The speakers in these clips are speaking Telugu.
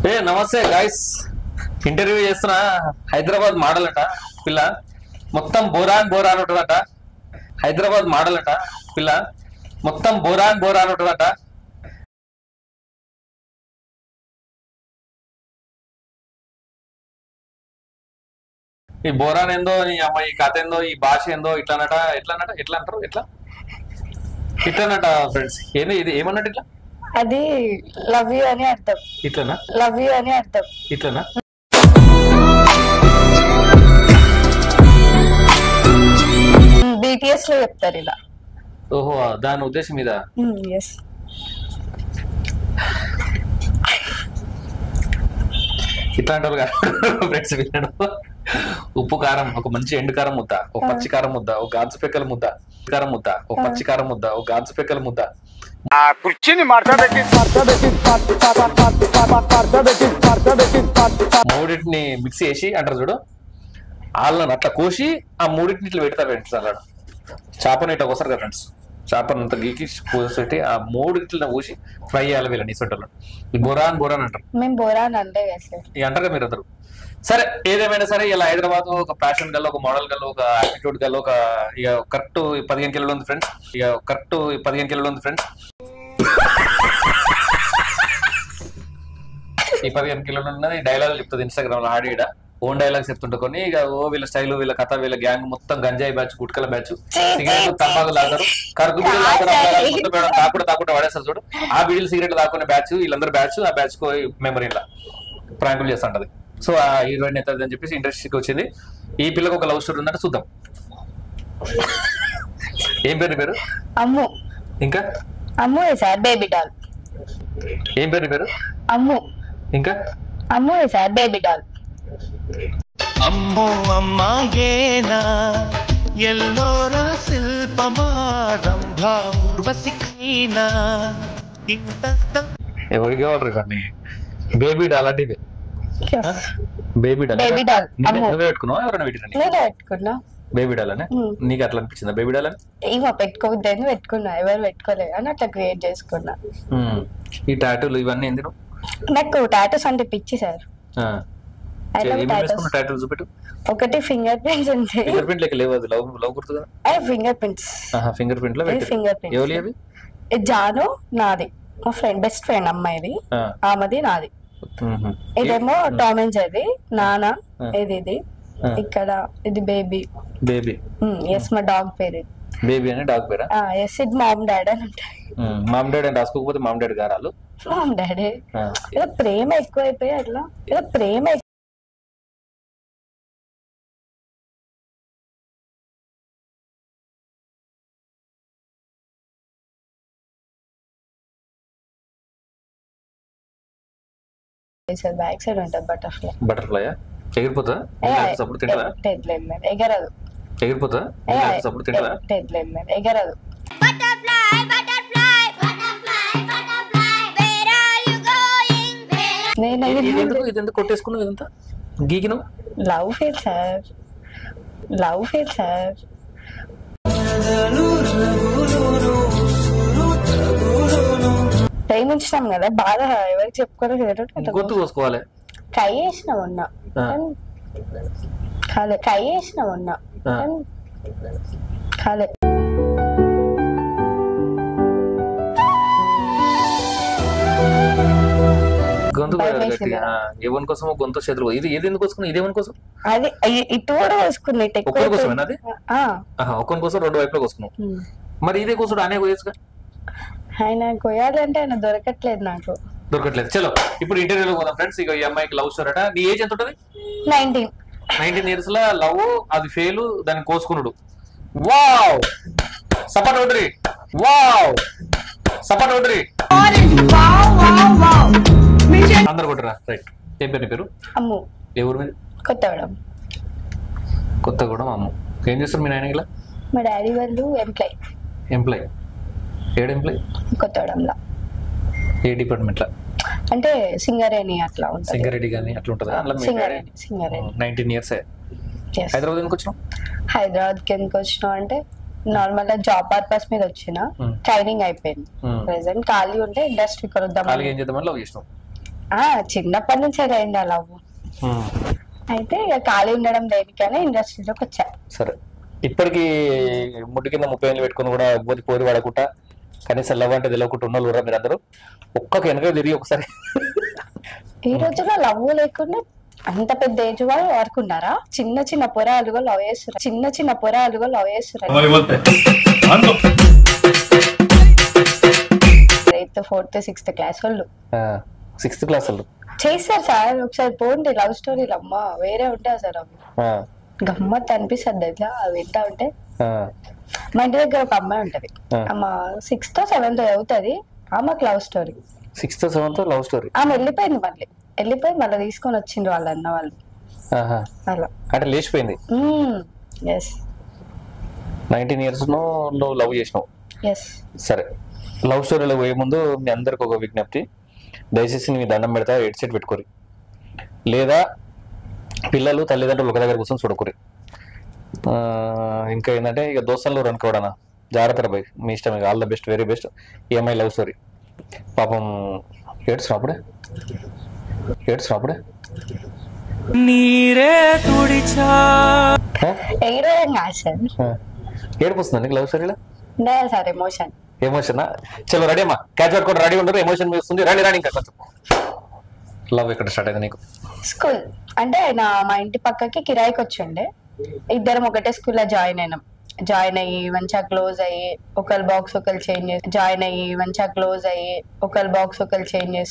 ఏ నమస్తే గాయస్ ఇంటర్వ్యూ చేస్తున్నా హైదరాబాద్ మోడల్ అట పిల్ల మొత్తం బోరాన్ బోరాన్ ఉంటుందట హైదరాబాద్ మోడల్ అట పిల్ల మొత్తం బోరాన్ బోరాన్ ఉంటుందట ఈ బోరాన్ ఏందో ఈ అమ్మాయి ఈ కథ ఏందో ఈ భాష ఏందో ఇట్లానట ఎట్లానట ఎట్లా అంటారు ఎట్లా ఇట్లానట ఫ్రెండ్స్ ఏంది ఇది ఏమన్నట్టు ఇట్లా అది లవ్ యూ అని అర్థం ఇట్లనా లవ్ యూ అని అర్థం ఇట్లనా బీటీఎస్ లో చెప్తారు ఇలా ఓహో దాని ఉద్దేశం మీద ఎస్ ఇట్లాంటి వాళ్ళు కాదు ఫ్రెండ్స్ వినడం ఉప్పు కారం ఒక మంచి ఎండు కారం ముద్ద ఒక పచ్చి కారం ముద్ద ఒక గాజు పెక్కల ముద్ద కారం ముద్ద ఒక పచ్చి కారం ముద్ద ఒక గాజు పెక్కల ముద్ద ఆ కుర్చీని మార్చబెట్టి మూడింటిని మిక్స్ చేసి అంటారు చూడు వాళ్ళని అట్లా కోసి ఆ మూడింటిని ఇట్లా పెడతా ఫ్రెండ్స్ అలా చేపని ఇట్లా కోసారు కదా ఫ్రెండ్స్ చేపని అంత గీకి కోసి ఆ మూడింటిని కోసి ఫ్రై చేయాలి వీళ్ళని ఇసొంటలో ఈ బొరాన్ బొరాన్ అంటారు మేము బోరాన్ అంటే కదా సార్ ఇక అంటారు కదా మీరు అందరు సరే ఏదేమైనా సరే ఇలా హైదరాబాద్ ఒక ఫ్యాషన్ గల్ ఒక మోడల్ గల్ ఒక యాటిట్యూడ్ గల్ ఒక ఇక కరెక్ట్ పదిహేను కిలోలు ఉంది ఫ్రెండ్స్ ఇక కరెక్ట్ పదిహేను కిలోలు ఉంది ఫ్రెండ్స్ ఈ పదిహేను కిలోలు ఉన్నది డైలాగ్ చెప్తుంది ఇన్స్టాగ్రామ్ లో ఆడి ఈడ. ఓన్ డైలాగ్స్ చెప్తుంటే కొన్ని ఇక ఓ వీళ్ళ స్టైల్ వీళ్ళ కథ వీళ్ళ గ్యాంగ్ మొత్తం గంజాయి బ్యాచ్ గుట్కల బ్యాచ్ సిగరెట్ తంబాకు తాగుతారు కరుకు బిడ్డలు తాగుతారు, అమ్మాయిలు మొత్తం మేడం తాకుండా తాకుండా పడేస్తారు చూడు ఆ బిడ్డలు సిగరెట్ తాకునే బ్యాచ్ వీళ్ళందరూ బ్యాచ్ ఆ బ్యాచ్ కు మెమరీ ఇలా ప్రాంకులు చేస్తుంటది సో ఆ హీరోయిన్ అవుతుంది అని చెప్పేసి ఇండస్ట్రీకి వచ్చింది ఈ పిల్లకి ఒక లవ్ స్టోరీ ఉందంటే చూద్దాం ఏం పేరు నీ పేరు అమ్ము ఇంకా అమ్ము సార్ బేబీ డాల్ ఏం పేరు నీ పేరు అమ్ము ఇంకా అమ్ము సార్ బేబీ డాల్ అమ్మో అమ్మాయేనా ఎల్లోర శిల్పమా రంభా ఉర్వశిఖీనా ఇంత ఎవరికి కావాలి కానీ బేబీ డాల్ అలాంటివి బేబీ డాల్ Baby doll. అమ్మో. నువ్వే పెట్టుకున్నావు ఎవరైనా పెట్టిన నేను పెట్టుకున్నా బేబీ డాల్ అనే Hmm. నీకు అట్లా అనిపించిందా బేబీ డాల్ అని ఇవో పెట్టుకోవద్దని పెట్టుకున్నా ఎవరు పెట్టుకోలేదు అని అట్లా క్రియేట్ చేసుకున్నా Hmm. ఈ టాటూలు ఇవన్నీ ఎందుకు నాకు టాటూస్ అంటే పిచ్చి సార్ I love ఏమేమి tattoos. వేసుకున్న టాటూలు చూపెట్టు ఒకటి ఫింగర్ ప్రింట్స్ ఉంటాయి ఫింగర్ ప్రింట్ లెక్క లేవు అది లవ్ లవ్ గుర్తు కదా అవి ఫింగర్ ప్రింట్స్ ఫింగర్ ప్రింట్ లో ఇది పెట్టి finger prints. ఎవరి అవి జాను నాది మా ఫ్రెండ్ బెస్ట్ ఫ్రెండ్ అమ్మాయిది ఆ. ఆమెది నాది మ్మ్. ఇదేమో టామ్ అండ్ జెర్రీ నానా ఆ. ఇది ఇది ఆ. ఇక్కడ ఇది బేబీ బేబీ ఎస్ మా డాగ్ పేరు ఇది బేబీ అని డాగ్ పేరా ఎస్ ఇది మామ్ డాడీ అని ఉంటాయి మ్మ్. మామ్ డాడీ అని రాసుకోకపోతే మామ్ డాడీ గారాలు మామ్ డాడీ ఆ. ఏదో ప్రేమ ఎక్కువైపోయి అట్లా ఏదో ప్రేమ ఎక్కువ బ్యాక్ సైడ్ ఉంటుంది బటర్ఫ్లై బటర్ఫ్లై ఎగిరిపోతా సప్పుడు తింటదా ఎగరదు ఎగిరిపోతా సప్పుడు తింటదా ఎగరదు Butterfly, butterfly, butterfly, butterfly. Where are you going? Where నేను ఇది ఎందుకు ఇది ఎందుకు కొట్టేసుకున్నావు ఇదంతా గీకినావు love fail sir love fail sir ప్రేమించినాం కదా బాధ ఎవరికి చెప్పుకోలేదు గొంతు కోసుకోవాలి ట్రై చేసిన ఉన్నా ఆ. కానీ కాలే ట్రై చేసిన ఉన్నా ఆ. కానీ కాలే గొంతు భయం కోయాలి వేసిందా? గట్టిగా ఎవరి కోసమో గొంతు చేతులు ఇది ఇది ఎందుకు కోసుకున్నావు ఇది ఎవరి కోసం అది ఇ- ఇటు కూడా వేసుకుంది ఇటు ఎక్కువ ఒక్కరి కోసమేనా అది? ఆ. ఆహా ఒక్కరి కోసం రెండు వైపులో కోసుకున్నావు ఉమ్. మరి ఇదే కోసుడు అనే కోయచ్చుగా ఆయన కొయ్యాలంటే ఆయన దొరకట్లేదు నాకు దొరకట్లేదు చలో ఇప్పుడు ఇంటర్వ్యూలో పోదాం ఫ్రెండ్స్ ఇక ఈ అమ్మాయికి లవ్ స్టోరీ అట నీ ఏజ్ ఎంత ఉంటుంది నైన్టీన్ నైన్టీన్ ఇయర్స్ లో లవ్ అది ఫెయిల్ దాన్ని కోసుకున్నాడు వావ్ సపట్ ఒకటి వావ్ సపట్ ఒకటి అందరు కొట్టరా రైట్ ఏం పేరు నీ పేరు అమ్ము ఏ ఊరు మీద కొత్తగూడెం కొత్తగూడెం అమ్మ ఏం చేస్తారు మీ నాయన ఇలా మా డాడీ వాళ్ళు ఎంప్లాయ్ ఎంప్లాయ్ ఏడు ఎంప్లాయ్ కొత్తగూడెంలో ఏ డిపార్ట్మెంట్ లో అంటే సింగరేణి అట్లా ఉంటుంది సింగారెడ్డి కానీ అట్లా ఉంటుందా అట్లా Singareni Singareni nineteen years Yes. Hyderabad ఎందుకు వచ్చినావు హైదరాబాద్ కి ఎందుకు వచ్చినావు అంటే నార్మల్ గా జాబ్ పర్పస్ మీద వచ్చిన Hmm. ట్రైనింగ్ అయిపోయింది Hmm. ప్రెసెంట్ ఖాళీ ఉంటే ఇండస్ట్రీకి వద్దాం ఖాళీగా ఏం చేద్దామని లవ్ చేసినావు ఆ చిన్నప్పటి నుంచే అయింది ఆ లవ్ ఉమ్. అయితే ఇక ఖాళీ ఉండడం దేనికని ఇండస్ట్రీలోకి వచ్చా సరే ఇప్పటికి ముడ్డు కింద ముప్పై ఏళ్ళు పెట్టుకుని కూడా ఎవ్వరి పోరి పడకుండా కనీసం లవ్ అంటే తెలియకుండా ఉన్న వాళ్ళు మీరు అందరూ ఒక్క వెనక తిరిగి ఒకసారి ఈ రోజుల్లో లవ్ లేకుండా అంత పెద్ద ఏజ్ వాళ్ళు వాడుకున్నారా చిన్న చిన్న పొరాలుగా లవ్ చేస్తున్నారు చిన్న చిన్న పొరాలుగా లవ్ చేస్తున్నారు ఎయిత్ ఫోర్త్ సిక్స్త్ క్లాస్ వాళ్ళు సిక్స్త్ క్లాస్ వాళ్ళు చేస్తారు సార్ ఒకసారి పోండి లవ్ స్టోరీలు అమ్మా వేరే ఉంటాయి సార్ అవి ఆ, గమ్మత్ అనిపిస్తుంది ఇట్లా అవి వింటా ఉంటే ఆ, మా ఇంటి దగ్గర ఒక అమ్మాయి ఉంటది ఆ. ఆమె సిక్స్త్ సెవెంత్ చదువుతుంది ఆమెకు love story sixth seventh love story ఆమె వెళ్ళిపోయింది మళ్ళీ వెళ్ళిపోయి మళ్ళీ తీసుకొని వచ్చిండ్రు వాళ్ళ అన్న వాళ్ళు ఆహా. అలా అంటే లేచిపోయింది ఎస్ నైన్టీన్ ఇయర్స్ నువ్వు లవ్ చేసినావు ఎస్ సరే లవ్ స్టోరీలో పోయే ముందు మీ అందరికి ఒక విజ్ఞప్తి దయచేసి మీ దండం పెడతా హెడ్ సెట్ పెట్టుకోరి లేదా పిల్లలు తల్లిదండ్రులు ఒక దగ్గర కూర్చొని చూడకూరి ఆ, ఇంకా ఏంటంటే ఇక దోస్తులు అనుకోవడానా జాగ్రత్త బాయ్ మీ ఇష్టం ఇక all the best very best EMI love story పాపం ఏడ్స్ రాపుడే ఏడ్స్ రాపుడే నీరే తుడిచా ఎగిరేం కాదు సార్ ఏడుపు వస్తుందా నీకు లవ్ స్టోరీలో ఉండే సార్ ఎమోషన్ ఎమోషన్ చలో రెడీ అమ్మా క్యాచ్ పట్టుకొని రెడీ ఉండరు ఎమోషన్ వస్తుంది రెడీ రాని ఇంకా కొంచెం లవ్ ఎక్కడ స్టార్ట్ అయింది నీకు స్కూల్ అంటే నా మా ఇంటి పక్కకి కిరాయికి వచ్చిండే ఇద్దరం ఒకటే స్కూల్లో జాయిన్ అయినాం జాయిన్ అయ్యి మంచిగా క్లోజ్ అయ్యి ఒకరి బాక్స్ ఒకరు చేంజ్ చేసి జాయిన్ అయ్యి మంచిగా క్లోజ్ అయ్యి ఒకరి బాక్స్ ఒకరు చేంజ్ చేసి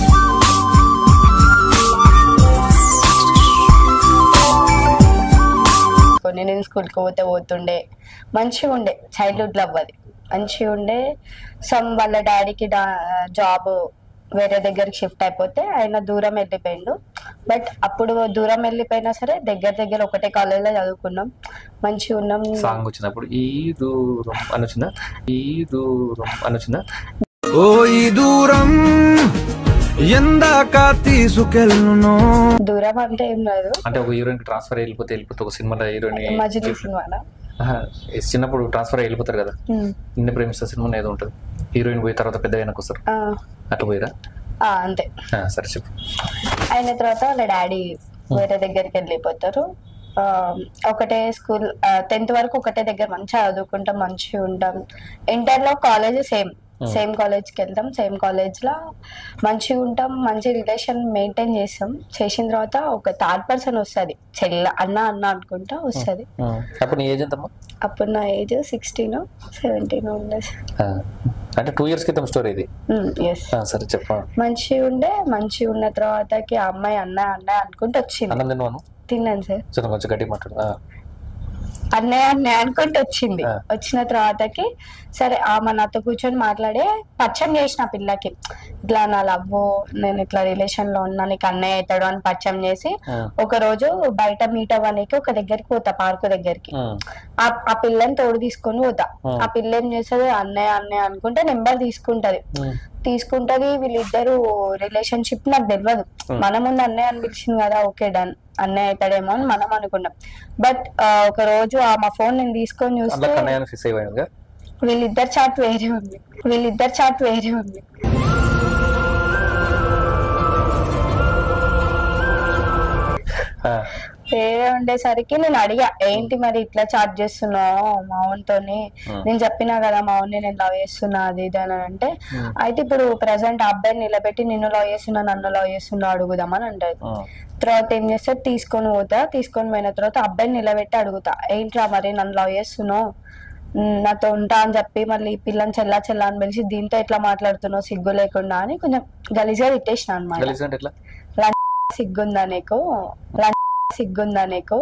కొన్ని నేను స్కూల్కి పోతే పోతుండే మంచిగా ఉండే చైల్డ్హుడ్ లవ్ అది మంచిగా ఉండే సమ్ వాళ్ళ డాడీకి జాబ్ వేరే దగ్గరికి షిఫ్ట్ అయిపోతే ఆయన దూరం వెళ్ళిపోయిండు బట్ అప్పుడు దూరం వెళ్ళిపోయినా సరే దగ్గర దగ్గర ఒకటే కాలేజీలో చదువుకున్నాం మంచిగా ఉన్నాం సాంగ్ వచ్చినప్పుడు ఈ దూరం అని వచ్చిందా ఈ దూరం అని వచ్చిందా ఓ ఈ దూరం ఎందాక తీసుకెళ్ళను దూరం అంటే ఏం లేదు అంటే ఒక హీరోయిన్ కి ట్రాన్స్ఫర్ వెళ్ళిపోతే వెళ్ళిపోతే ఒక సినిమాలో హీరోయిన్ మజిలీ సినిమానా చిన్నప్పుడు ట్రాన్స్ఫర్ వెళ్ళిపోతారు కదా ఉమ్. నిన్ను ప్రేమిస్తే సినిమా ఏదో ఉంటుంది హీరోయిన్ పోయిన తర్వాత పెద్ద అయినాక వస్తారు ఆ, అట్లా పోయిరా ఆ, అంతే ఆ, సరే చెప్పు అయిన తర్వాత వాళ్ళ డాడీ వేరే దగ్గరికి వెళ్ళిపోతారు ఆ, ఒకటే స్కూల్ టెన్త్ వరకు ఒకటే దగ్గర మంచిగా చదువుకుంటాం మంచిగా ఉంటాం ఇంటర్ లో కాలేజ్ సేమ్ సేమ్ కాలేజ్కి వెళ్తాం సేమ్ కాలేజ్ లో మంచిగా ఉంటాం మంచి రిలేషన్ మెయింటైన్ చేస్తాం చేసిన తర్వాత ఒక థర్డ్ పర్సన్ వస్తుంది చెల్ల అన్న అన్న అనుకుంటా వస్తుంది ఆ, అప్పుడు నీ ఏజ్ ఎంతమ్మా అప్పుడు నా ఏజ్ సిక్స్టీన్ సెవెంటీన్ ఉండేది ఆ, అంటే టూ ఇయర్స్ క్రితం స్టోరీ ఇది ఎస్ ఆ, సరే చెప్పు మంచిగా ఉండే మంచిగా ఉన్న తర్వాతకి ఆ అమ్మాయి అన్న అన్న అనుకుంటూ వచ్చింది అన్నం తిన్నాను తిన్నాను సార్ చిన్న కొంచెం గట్టి మాట్లాడు ఆ, అన్నయ్య అన్నయ్య అనుకుంటూ వచ్చింది ఆ. వచ్చిన తర్వాతకి సరే ఆమె నాతో కూర్చొని మాట్లాడే పరిచయం చేసిన పిల్లకి ఇట్లా నా లవ్ నేను ఇట్లా రిలేషన్ లో ఉన్నా నీకు అన్నయ్య అవుతాడు అని పరిచయం చేసి ఆ. ఒక రోజు బయట మీట్ అవ్వడానికి ఒక దగ్గరికి పోతా పార్కు దగ్గరికి ఉమ్, ఆ ఆ పిల్లని తోడు తీసుకొని పోతా ఆ. ఆ పిల్ల ఏం చేస్తుంది అన్నయ్య అన్నయ్య అనుకుంటే నెంబర్ తీసుకుంటది ఉమ్, తీసుకుంటది వీళ్ళిద్దరు రిలేషన్షిప్ నాకు తెలియదు మన ముందు అన్నయ్య అని పిలిచింది కదా ఓకే డన్ అన్నయ్య అవుతాడేమో అని మనం అనుకున్నాం బట్ ఒక రోజు ఆ మా ఫోన్ నేను తీసుకొని అందులో చూస్తే కన్నయ్యని ఫిక్స్ అయిపోయింది వీళ్ళిద్దరు చాట్ వేరే ఉంది వీళ్ళిద్దరు చాట్ వేరే ఉంది వేరే ఉండేసరికి నేను అడిగా ఏంటి మరి ఇట్లా చాట్ చేస్తున్నావు మావునితోని నేను చెప్పినా కదా మావుని నేను లవ్ చేస్తున్నా అది ఇది అని అంటే అయితే ఇప్పుడు ప్రజెంట్ అబ్బాయిని నిలబెట్టి నిన్ను లవ్ చేస్తున్నా నన్ను లవ్ చేస్తున్నా అడుగుదామని అంటారు తర్వాత ఏం చేస్తే తీసుకొని పోతా తీసుకొని పోయిన తర్వాత అబ్బాయిని నిలబెట్టి అడుగుతా ఏంట్రా మరి నన్ను లవ్ చేస్తున్నావు ఉమ్, నాతో ఉంటా అని చెప్పి మళ్ళీ ఈ పిల్లని చెల్లా చెల్లా అని పిలిచి దీంతో ఎట్లా మాట్లాడుతున్నావు సిగ్గు లేకుండా అని కొంచెం గలీజ్గా తిట్టేసిన అనమాట కలిసి అంటే ఎట్లా సిగ్గుందా నీకు లంచ్ సిగ్గుందా నీకు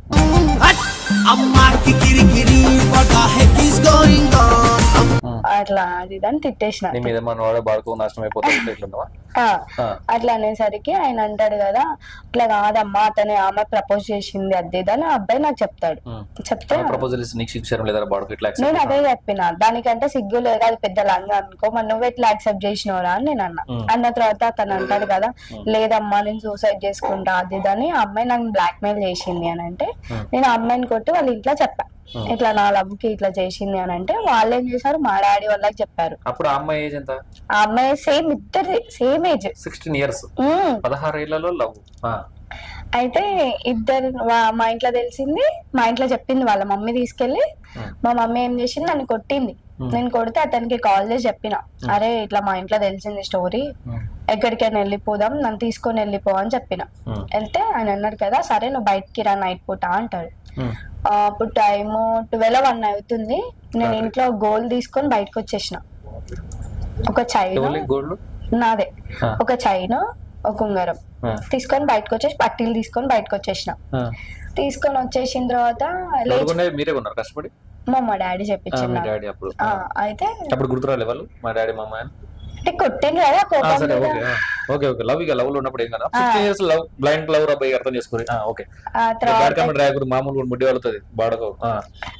అమ్మాకి కిరికిరి what the heck is going on అట్లా అది ఇది అని తిట్టేసిన నీ మీద మన వాడు బాడుకో నాశనం అయిపోతుంది ఇట్లున్నావా ఆ, ఆ. అట్లా అనేసరికి ఆయన అంటాడు కదా ఇట్లా కాదమ్మా అతని ఆమె ప్రపోజ్ చేసింది అది ఇది అని ఆ అబ్బాయి నాకు చెప్తాడు ఉమ్. చెప్తే ప్రపోజల్ ఇస్తే నీకు శిక్ష లేదా బాడుకో ఇట్లా accept నేను అదే చేసినావా? చెప్పిన దానికంటే సిగ్గు లేదు అది పెద్ద లంగా అనుకో మరి నువ్వు ఎట్లా యాక్సెప్ట్ చేసినవరా అని నేను అన్నా మ్. అన్న తర్వాత అతను అంటాడు కదా లేదమ్మా నేను సూసైడ్ చేసుకుంటా అది ఇది అని ఆ అమ్మాయి నాకు బ్లాక్ మెయిల్ చేసింది అని అంటే నేను ఆ అమ్మాయిని కొట్టి వాళ్ళ ఇంట్లో చెప్పా ఇట్లా నా లవ్ కి ఇట్లా చేసింది అని అంటే వాళ్ళు ఏం చేశారు మా డాడీ వాళ్ళకి చెప్పారు అప్పుడు ఆ అమ్మాయి ఏజ్ ఎంత ఆ అమ్మాయి సేమ్ ఇద్దరు సేమ్ ఏజ్ సిక్స్టీన్ ఇయర్స్ పదహారు ఏళ్లలో లవ్ అయితే ఇద్దరు వా- మా ఇంట్లో తెలిసింది మా ఇంట్లో చెప్పింది వాళ్ళ మమ్మీ తీసుకెళ్లి మా మమ్మీ ఏం చేసింది నన్ను కొట్టింది నేను కొడితే అతనికి కాల్ చేసి చెప్పిన అరే ఇట్లా మా ఇంట్లో తెలిసింది స్టోరీ ఎక్కడికైనా వెళ్ళిపోదాం నన్ను తీసుకొని వెళ్ళిపో అని చెప్పిన వెళ్తే ఆయన అన్నాడు కదా సరే నువ్వు బయటికి రా నైట్ పూట అంటాడు ఆ, అప్పుడు టైము ట్వెల్వ్ వన్ అవుతుంది నేను ఇంట్లో గోల్ తీసుకొని బయటకు వచ్చేసిన ఒక చైన్ గోల్డ్ నాదే ఆ. ఒక చైన్ ఒక ఉంగరం ఆ. తీసుకొని బయటకు వచ్చేసి పట్టీలు తీసుకొని బయటకు వచ్చేసిన తీసుకొని వచ్చేసిన తర్వాత లేచి ఎవరుకునేది మీరే ఉన్నారు కష్టపడి మా మా డాడీ ఆ, చెప్పించింది మీ నాకు. డాడీ అప్పుడు ఆ, అయితే అప్పుడు గుర్తురాలే వాళ్ళు మా డాడీ మా అమ్మాయి అంటే కొట్టింది కదా ఆ, కోపం సరే మీద. ఓకే ఆ, ఓకే ఓకే లవ్ ఇక లవ్ లో ఉన్నప్పుడు ఏం కదా fifteen years love blind love అబ్బాయి అర్థం చేసుకోరు ఆ, ఓకే ఆ తర్వాత బాడకమ్మ డ్రాగర్ మామూలు ముడ్డి వాళ్ళతో బాడకో ఆ.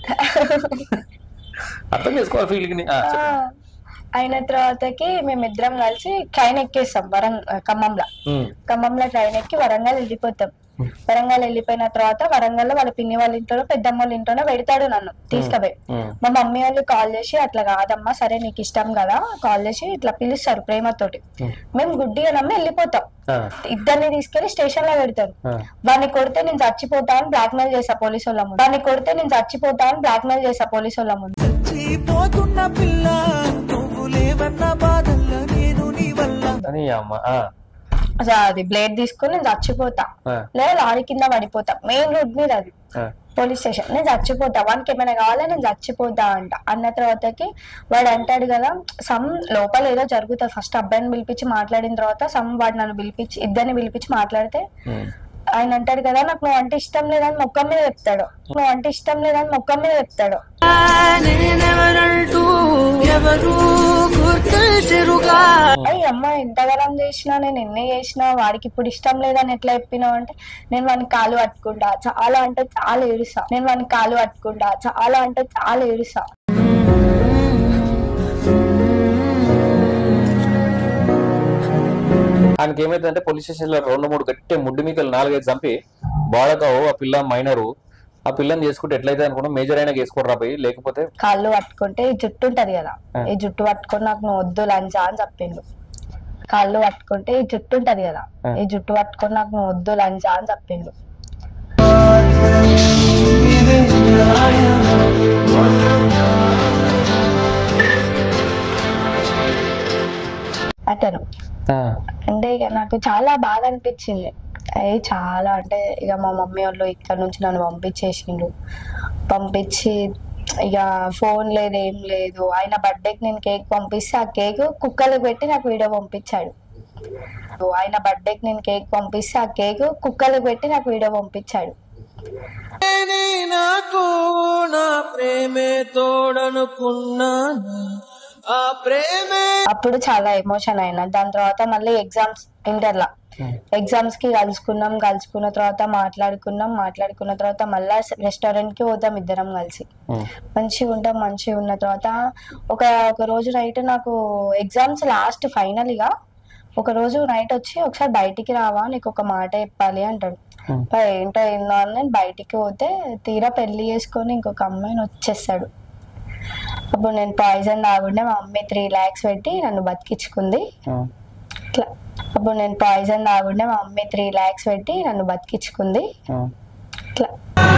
అర్థం చేసుకోవాలి ఫీలింగ్ ని ఆ, ఆ, చెప్పండి. అయిన తర్వాతకి మేమిద్దరం కలిసి ట్రైన్ ఎక్కేస్తాం వరంగ్ ఖమ్మంలో ఉమ్, ఖమ్మంలో ట్రైన్ ఎక్కి వరంగల్ వెళ్ళిపోతాం వరంగల్ వెళ్ళిపోయిన తర్వాత వరంగల్ లో వాళ్ళ పిన్ని వాళ్ళ ఇంట్లోనో పెద్దమ్మ వాళ్ళ ఇంట్లోనో పెడతాడు నన్ను తీసుకుపోయి ఉమ్, మా మమ్మీ వాళ్ళు కాల్ చేసి అట్లా కాదమ్మా సరే నీకు ఇష్టం కదా కాల్ చేసి ఇట్లా పిలుస్తారు ప్రేమతోటి మేము గుడ్డిగా నమ్మి వెళ్ళిపోతాం ఆ, ఇద్దరిని తీసుకెళ్లి స్టేషన్ లో పెడతారు ఆ. వాడిని కొడితే నేను చచ్చిపోతా అని బ్లాక్ మెయిల్ చేసా పోలీసు వాళ్ళ ముందు వాడిని కొడితే నేను చచ్చిపోతా అని బ్లాక్ మెయిల్ చేసా పోలీసు వాళ్ళ ముందు పోతున్న పిల్ల నువ్వు లేవన్న బాధల్లో నేను నీ వల్ల అని అమ్మ ఆ, అసలు అది బ్లేడ్ తీసుకొని నేను చచ్చిపోతా ఆ, లేదా లారీ కింద పడిపోతా మెయిన్ రోడ్ మీద అది ఆ. పోలీస్ స్టేషన్ నేను చచ్చిపోతా వానికి ఏమైనా కావాలా నేను చచ్చిపోతా అంట అన్న తర్వాతకి వాడు అంటాడు కదా సమ్ లోపల ఏదో జరుగుతుంది ఫస్ట్ అబ్బాయిని పిలిపించి మాట్లాడిన తర్వాత సమ్ వాడు నన్ను పిలిపించి ఇద్దరిని పిలిపించి మాట్లాడితే ఉమ్. ఆయన అంటాడు కదా నాకు నువ్వు అంటే ఇష్టం లేదని మొక్కం మీద చెప్తాడు నువ్వు అంటే ఇష్టం లేదని మొక్కం మీద చెప్తాడు నేనెవరంటూ ఎవరు గుర్తిరుగా అయ్యి అమ్మ ఎంతగానం చేసినా నేను ఎన్ని చేసినా వాడికి ఇప్పుడు ఇష్టం లేదని ఎట్లా చెప్పినావు అంటే నేను వాడిని కాలు పట్టుకుంటా చాలా అంటే చాలా ఏడుసా నేను వాడిని కాలు పట్టుకుంటా చాలా అంటే చాలా ఏడుసా ఆయనకి ఏమైందంటే పోలీస్ స్టేషన్ లో రెండు మూడు గట్టి ముడ్డు మీకలు నాలుగైదు చంపి బాడకావు ఆ పిల్ల మైనరు ఆ పిల్లని చేసుకుంటే ఎట్లయితే అనుకున్నా మేజర్ అయినా చేసుకోరా పోయి లేకపోతే కాళ్ళు పట్టుకుంటే ఈ జుట్టు ఉంటది కదా ఈ జుట్టు పట్టుకొని నాకు నువ్వు వద్దు లంచా అని చెప్పిండు కాళ్ళు పట్టుకుంటే ఈ జుట్టు ఉంటది కదా ఈ జుట్టు పట్టుకొని నాకు నువ్వు వద్దు లంచా అని చెప్పిండు అతను అంటే ఇక నాకు చాలా బాధ అనిపించింది అయ్యి చాలా అంటే ఇక మా మమ్మీ వాళ్ళు ఇక్కడ నుంచి నన్ను పంపించేసిండు పంపించి ఇక ఫోన్ లేదు ఏం లేదు ఆయన బర్త్డేకి నేను కేక్ పంపిస్తే ఆ కేక్ కుక్కలకు పెట్టి నాకు వీడియో పంపించాడు ఆయన బర్త్డేకి నేను కేక్ పంపిస్తే ఆ కేక్ కుక్కలకు పెట్టి నాకు వీడియో పంపించాడు నాకు నా ప్రేమే తోడనుకున్నాను ఆ ప్రేమే అప్పుడు చాలా ఎమోషన్ అయినా దాని తర్వాత మళ్ళీ ఎగ్జామ్స్ ఇంటర్ లా ఎగ్జామ్స్ కి కలుసుకున్నాం కలుసుకున్న తర్వాత మాట్లాడుకున్నాం మాట్లాడుకున్న తర్వాత మళ్ళా రెస్టారెంట్ కి పోతాం ఇద్దరం కలిసి మంచిగా ఉంటాం మంచిగా ఉన్న తర్వాత ఒక ఒక రోజు నైట్ నాకు ఎగ్జామ్స్ లాస్ట్ ఫైనల్ గా ఒక రోజు నైట్ వచ్చి ఒకసారి బయటికి రావా నీకు ఒక మాట చెప్పాలి అంటాడు "పా, ఏంటో ఏందో అని నేను బయటికి పోతే తీరా పెళ్లి చేసుకొని ఇంకొక అమ్మాయిని వచ్చేస్తాడు అప్పుడు నేను పాయిజన్ తాగుండే మా మమ్మీ త్రీ ల్యాక్స్ పెట్టి నన్ను బతికించుకుంది ఇట్లా అప్పుడు నేను పాయిజన్ తాగుండే మా మమ్మీ త్రీ ల్యాక్స్ పెట్టి నన్ను బతికించుకుంది ఇట్లా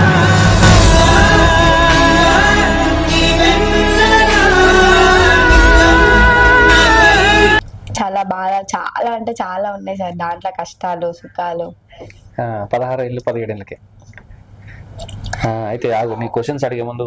చాలా బాధ చాలా అంటే చాలా ఉన్నాయి సార్ దాంట్లో కష్టాలు సుఖాలు ఆ, పదహారు ఏళ్ళు పదిహేడు ఏళ్ళకి ఆ, అయితే ఆగు నీ క్వశ్చన్స్ అడిగే ముందు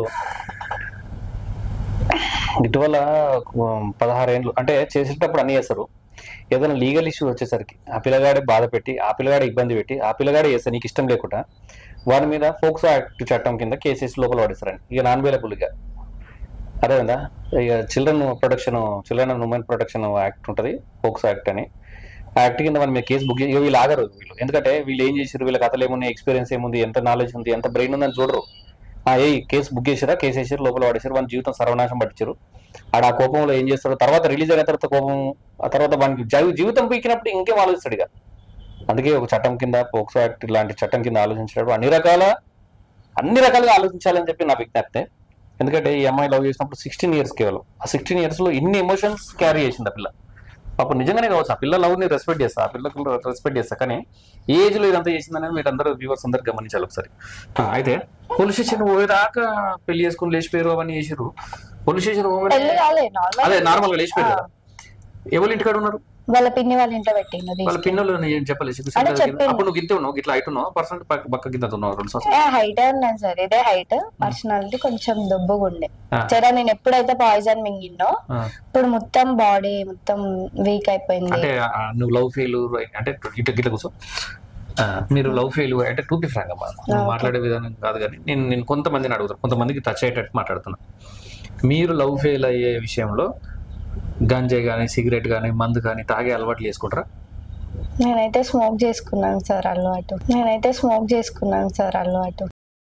ఇటీవల ఉమ్, పదహారు ఏళ్ళు అంటే చేసేటప్పుడు అన్ని చేస్తారు ఏదైనా లీగల్ ఇష్యూ వచ్చేసరికి ఆ పిల్లగాడే బాధ పెట్టి ఆ పిల్లగాడే ఇబ్బంది పెట్టి ఆ పిల్లగాడే చేస్తే నీకు ఇష్టం లేకుండా వారి మీద ఫోక్సో యాక్ట్ చట్టం కింద కేసెస్ లోపల పడేస్తారండి ఇక నాన్ వేలబుల్గా అదేవిందా ఇక children protection children and women protection act ఉంటుంది ఫోక్సో యాక్ట్ అని ఆ యాక్ట్ కింద మన మీద కేసు బుక్ చేసి వీళ్ళు ఆగరు వీళ్ళు ఎందుకంటే వీళ్ళు ఏం చేసారు వీళ్ళ కథలు ఏమున్నాయి ఎక్స్పీరియన్స్ ఏముంది ఎంత నాలెడ్జ్ ఉంది ఎంత బ్రెయిన్ ఉందని చూడరు ఆ ఏ కేసు బుక్ చేసారా కేసు వేసారు లోపల పడేసారు వాళ్ళ జీవితం సర్వనాశం పట్టించారు ఆడ ఆ కోపంలో ఏం చేస్తాడు తర్వాత రిలీజ్ అయిన తర్వాత కోపం ఆ తర్వాత వానికి జీ- జీవితం పీకినప్పుడు ఇంకేం ఆలోచిస్తాడు ఇక అందుకే ఒక చట్టం కింద పోక్సో యాక్ట్ ఇలాంటి చట్టం కింద ఆలోచించినప్పుడు అన్ని రకాల అన్ని రకాలుగా ఆలోచించాలని చెప్పి నా విజ్ఞప్తే ఎందుకంటే ఈ అమ్మాయి లవ్ చేసినప్పుడు సిక్స్టీన్ ఇయర్స్ కేవలం ఆ సిక్స్టీన్ ఇయర్స్ లో ఇన్ని ఎమోషన్స్ క్యారీ చేసింది ఆ పిల్ల పాపం నిజంగానే కావచ్చు ఆ పిల్ల లవ్ ని రెస్పెక్ట్ చేస్తా ఆ పిల్లకు రెస్పెక్ట్ చేస్తా కానీ ఏ ఏజ్ లో ఇదంతా చేసిందనేది మీరు అందరూ వ్యూవర్స్ అందరు గమనించాలి ఒకసారి ఆ, అయితే పోలీస్ స్టేషన్ పోయేదాకా పెళ్లి చేసుకుని లేచిపోయారు అవన్నీ చేసారు పోలీస్ స్టేషన్ పెళ్లి కాలే నార్మల్ అదే నార్మల్ గా లేచిపోయారు కదా ఎవరు ఇంటికాడ ఉన్నారు వాళ్ళ పిన్ని వాళ్ళ ఇంట్లో పెట్టింది వాళ్ళ పిన్నలు ఏం చెప్పలేదు సిగ్గు అదే సిగ్గు చెప్పింది. అప్పుడు నువ్వు గింతే ఉన్నావు ఇట్లా హైట్ ఉన్నావు పర్సెంట్ పక్క కింద ఉన్నావు రెండు సంవత్సరాలు హైట్ ఉన్నాను సార్ ఇదే హైట్ పర్సనాలిటీ కొంచెం దుబ్బుగా ఉండే ఆ. జరా నేను ఎప్పుడైతే పాయిజన్ మింగిన్నో ఆ. ఇప్పుడు మొత్తం బాడీ మొత్తం వీక్ అయిపోయింది అంటే ఆ, నువ్వు లవ్ ఫెయిల్ అంటే ఇట్లా గిట్ల కూర్చో ఆ, మీరు లవ్ ఫెయిల్ అంటే టూ బి ఫ్రాంక్ అమ్మా నువ్వు మాట్లాడే విధానం కాదు కానీ నేను నేను కొంతమందిని అడుగుతాను కొంతమందికి టచ్ అయ్యేటట్టు మాట్లాడుతున్నా మీరు లవ్ ఫెయిల్ అయ్యే విషయంలో గంజాయి కానీ సిగరెట్ కానీ మందు కానీ తాగే అలవాట్లు చేసుకుంటారా నేనైతే స్మోక్ చేసుకున్నాను సార్ అలవాటు నేనైతే స్మోక్ చేసుకున్నాను సార్ అలవాటు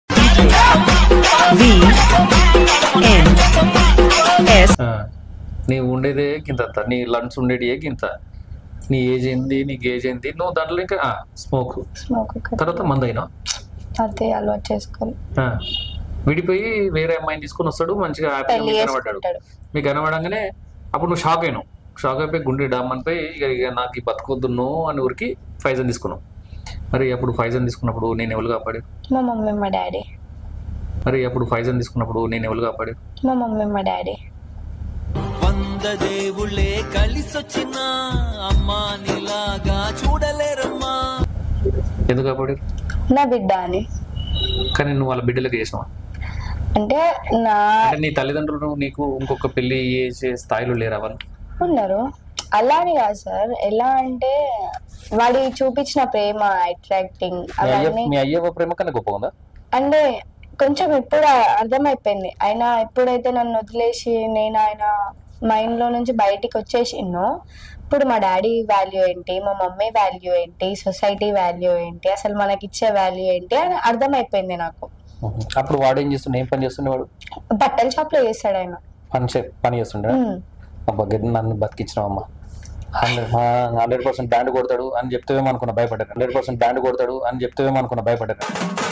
ఆ, నీవు ఉండేదే గింత నీ లంచ్ ఉండేది గింత నీ ఏజ్ ఏంది నీకు ఏజ్ ఏంది నువ్వు దాంట్లో ఇంకా స్మోక్ స్మోక్ తర్వాత మందు అయినా అదే అలవాటు చేసుకోవాలి ఆ, విడిపోయి వేరే అమ్మాయిని తీసుకొని వస్తాడు మంచిగా హ్యాపీగా పెళ్లి మీకు కనబడ్డాడు చేసుకుంటాడు మీకు కనబడంగానే అప్పుడు నువ్వు షాక్ అయినావు షాక్ అయిపోయి గుండె డామ్ అనిపోయి ఇక ఇక నాకు ఈ బతుకొద్దును అని ఊరికి ఫైజన్ తీసుకున్నావు మరి అప్పుడు ఫైజన్ తీసుకున్నప్పుడు నేను ఎవరు కాపాడు మా మమ్మీ మా డాడీ మరి అప్పుడు ఫైజన్ తీసుకున్నప్పుడు నేను ఎవరు కాపాడు మా మమ్మీ మా డాడీ వంద దేవుళ్ళే కలిసొచ్చిన అమ్మా నీలాగా చూడలేరమ్మా ఎందుకు కాపాడు నా బిడ్డ అని కానీ నువ్వు వాళ్ళ బిడ్డలకు చేసినావు అంటే నా అంటే నీ తల్లిదండ్రులు నీకు ఇంకొక పెళ్లి చేసే స్థాయిలో లేరా వాళ్ళు ఉన్నారు అలా అని కాదు సార్ ఎలా అంటే వాడి చూపించిన ప్రేమ అట్రాక్టింగ్ మీ అయ్య అవన్నీ మీ అయ్యవ ప్రేమ కన్నా గొప్ప ఉందా అంటే కొంచెం ఇప్పుడు అర్థమైపోయింది ఆయన ఎప్పుడైతే నన్ను వదిలేసి నేను ఆయన మైండ్ లో నుంచి బయటికి వచ్చేసిన్నో ఇప్పుడు మా డాడీ వాల్యూ ఏంటి మా మమ్మీ వాల్యూ ఏంటి సొసైటీ వాల్యూ ఏంటి అసలు మనకి ఇచ్చే వాల్యూ ఏంటి అని అర్థమైపోయింది నాకు అప్పుడు వాడు ఏం చేస్తుండే ఏం పని చేస్తుండేవాడు బట్టల షాప్ లో చేస్తాడు ఆయన పని చే పని చేస్తుండే ఉమ్. అబ్బా గిర్ నన్ను బతికించినావమ్మా హండ్రెడ్ హండ్రెడ్ పర్సెంట్ బ్యాండ్ కొడతాడు అని చెప్తేవేమో అనుకున్నా భయపడ్డాను హండ్రెడ్ పర్సెంట్ బ్యాండ్ కొడతాడు అని చెప్తేవేమో అనుకున్నా భయపడ్డాను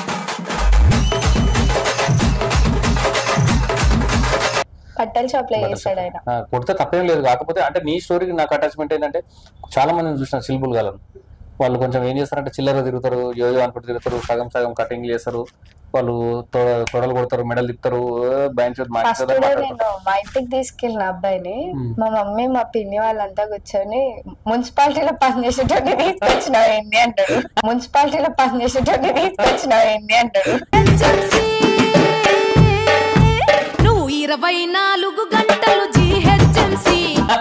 బట్టల షాప్ లో చేస్తాడు ఆయన ఆ, కొడితే తప్పేం లేదు కాకపోతే అంటే నీ స్టోరీకి నాకు అటాచ్మెంట్ ఏంటంటే చాలా మందిని చూసిన సిల్బుల్ గాలను వాళ్ళు కొంచెం ఏం చేస్తారంటే చిల్లర తిరుగుతారు యోజో అనుకుంటూ తిరుగుతారు సగం సగం కటింగ్ చేస్తారు వాళ్ళు తొ- తొడలు కొడతారు మెడలు తిప్పుతారు బ్యాంక్ ఫస్ట్ నేను మా ఇంటికి తీసుకెళ్ళిన అబ్బాయిని మా మమ్మీ మా పిన్ని వాళ్ళంతా కూర్చొని మున్సిపాలిటీలో పని చేసేటోని తీసుకొచ్చినావు ఏంది అంటాడు మున్సిపాలిటీలో పని చేసేటోని తీసుకొచ్చినావు ఏంది అంటాడు నువ్వు ఇరవై నాలుగు గంటలు జీహెచ్ఎంసీ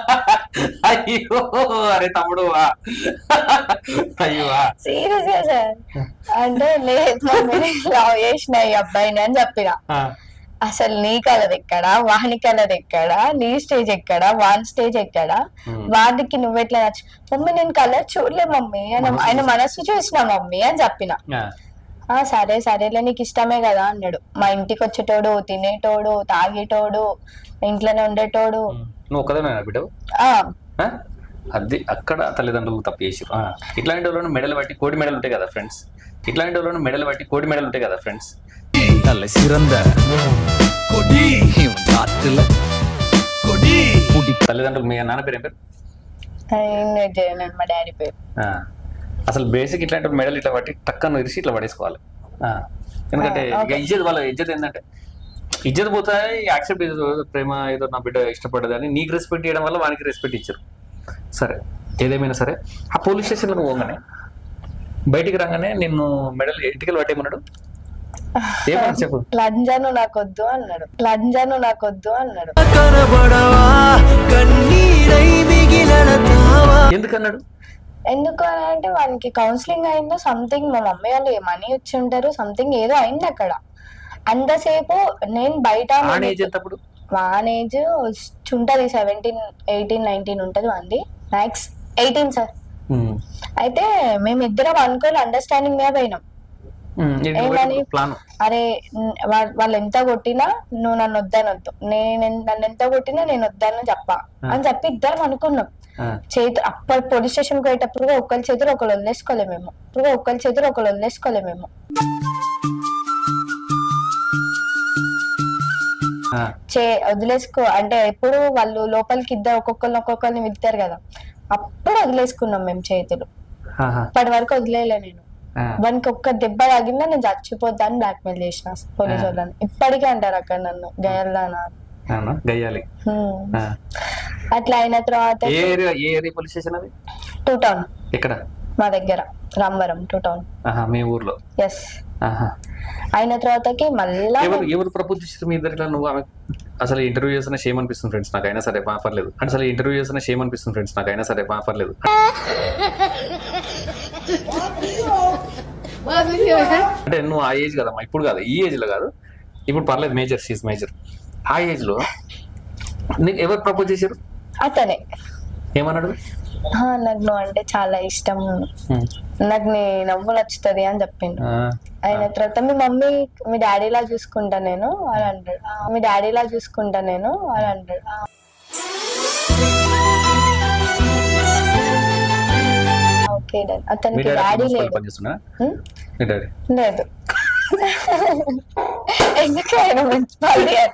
అయ్యో అరే తమ్ముడు వా. అయ్యో వా. సీరియస్ గా సార్ అంటే లేదు మమ్మీ లవ్ చేసిన ఈ అబ్బాయిని అని చెప్పిన ఆ, అసలు నీ కలర్ ఎక్కడ వాని కలర్ ఎక్కడ నీ స్టేజ్ ఎక్కడ వాన్ స్టేజ్ ఎక్కడ వాడికి నువ్వెట్లా నచ్చు మమ్మీ నేను కలర్ చూడలే మమ్మీ ఆయన ఆయన మనసు చూసిన మమ్మీ అని చెప్పిన ఆ. ఆ సరే సరేలే నీకు ఇష్టమే కదా అన్నాడు మా ఇంటికి వచ్చేటోడు తినేటోడు తాగేటోడు ఇంట్లోనే ఉండేటోడు నువ్వు ఒక్కదేనా బిడ్డవు ఆ ఆ? అది అక్కడ తల్లిదండ్రులు తప్పు చేసిరు ఆ. ఇట్లాంటి వాళ్ళను మెడలు పట్టి కోడి మెడలు ఉంటాయి కదా ఫ్రెండ్స్ ఇట్లాంటి వాళ్ళను మెడలు పట్టి కోడి మెడలు ఉంటాయి కదా ఫ్రెండ్స్ நல்ல சிறந்த கொடி நாட்டுல கொடி తల్లిదండ్రులు మీ నాన్న పేరు ఏం పేరు నేను చేయను మా డాడీ పేరు ఆ. అసలు బేసిక్ ఇట్లాంటి మెడల్ ఇట్లా పట్టి టక్కన ఇరిసి ఇట్లా పడేసుకోవాలి ఆ. ఎందుకంటే ఆ, ఇక ఇజ్జత్ వాళ్ళ ఇజ్జత్ ఏంటంటే ఇజ్జత్ పోతాయి యాక్సెప్ట్ ప్రేమ ఏదో నా బిడ్డ ఇష్టపడదని నీకు రెస్పెక్ట్ చేయడం వల్ల వానికి రెస్పెక్ట్ ఇచ్చారు సరే ఏదేమైనా సరే ఆ పోలీస్ స్టేషన్లకు పోగానే బయటికి రాగానే నిన్ను మెడల్ ఇంటికి పట్టేమన్నాడు ఏమన్నా చెప్పు లంజాను నాకొద్దు అన్నాడు లంజాను నాకొద్దు అన్నాడు కనబడవా కన్నీరై మిగిలడతావా ఎందుకన్నాడు ఎందుకు అని అంటే వానికి కౌన్సిలింగ్ అయిందో సంథింగ్ మా మమ్మీ వాళ్ళు మనీ ఇచ్చి ఉంటారు సంథింగ్ ఏదో అయింది అక్కడ అంతసేపు నేను బయట ఆన్ ఏజ్ ఎంత అప్పుడు వాన్ ఏజ్ ఉంటది సెవెంటీన్ ఎయిటీన్ నైన్టీన్ ఉంటది వాంది మ్యాక్స్ ఎయిటీన్ సార్ ఉమ్. అయితే మేమిద్దరం అనుకోని అండర్స్టాండింగ్ మీద పోయినాం ఉమ్, ఇది ఏమని? ప్లాన్ అరే న్- వా- వాళ్ళు ఎంత కొట్టినా నువ్వు నన్ను వద్దనొద్దు నేను ఎన్- నన్ను ఎంత కొట్టినా నేను వద్దని చెప్పా అని చెప్పి ఇద్దరం అనుకున్నాం చేతి అప్పటి పోలీస్ స్టేషన్ కి పోయేటప్పుడు ఒకరి చేతులు ఒకరు వదిలేసుకోలే మేము ఇప్పుడు ఒకరి చేతులు ఒకరు వదిలేసుకోలే మేము ఆ, చే వదిలేసుకో అంటే ఎప్పుడు వాళ్ళు లోపలికి ఇద్దరు ఒక్కొక్కరిని ఒక్కొక్కరిని విత్తారు కదా అప్పుడు వదిలేసుకున్నాం మేము చేతులు ఆహా, ఇప్పటి వరకు వదిలేయలే నేను ఆ. వానికి ఒక్క దెబ్బ తగిలినా నేను చచ్చిపోతా అని బ్లాక్మెయిల్ చేసిన పోలీసు వాళ్ళని ఇప్పటికీ అంటారు అక్కడ నన్ను గయల్దానా అవునా గయ్యాలి ఆ. అట్లా అయిన తర్వాత ఏ ఏరియా ఏ ఏరియా పోలీస్ స్టేషన్ అది టూ టౌన్ ఎక్కడ మా దగ్గర రామవరం టూ టౌన్ ఆహా మీ ఊర్లో ఎస్ ఆహా అయిన తర్వాతకి మళ్ళా ఎవరు ఎవరు ప్రపోజ్ చేసారు మీ ఇద్దరిలో నువ్వు ఆమె అసలు ఇంటర్వ్యూ చేసిన షేమ్ అనిపిస్తుంది ఫ్రెండ్స్ నాకు అయినా సరే బా పర్లేదు అంటే అసలు ఇంటర్వ్యూ చేసిన షేమ్ అనిపిస్తుంది ఫ్రెండ్స్ నాకు అయినా సరే బా పర్లేదు అంటే నువ్వు ఆ ఏజ్ కదమ్మా ఇప్పుడు కాదు ఈ ఏజ్ లో కాదు ఇప్పుడు పర్లేదు మేజర్ సీజ్ మేజర్ ఆ ఏజ్ లో నీకు ఎవరు ప్రపోజ్ చేశారు అతనే ఏమన్నాడు "ఆ, నాకు నువ్వు అంటే చాలా ఇష్టం నాకు నీ నవ్వు నచ్చుతుంది అని చెప్పిండు ఆ, అయిన తర్వాత మీ మమ్మీ మీ డాడీలా చూసుకుంటా నేను అని అంటాడు "ఆ, మీ డాడీలా చూసుకుంటా నేను అని అంటాడు "ఆ." ఓకే డన్ మీ అతనికి డాడీ డాడీ మున్సిపల్ లేడు పని చేస్తున్నా హ్మ్? మీ డాడీ లేదు ఎందుకు ఆయన మంచి పని అట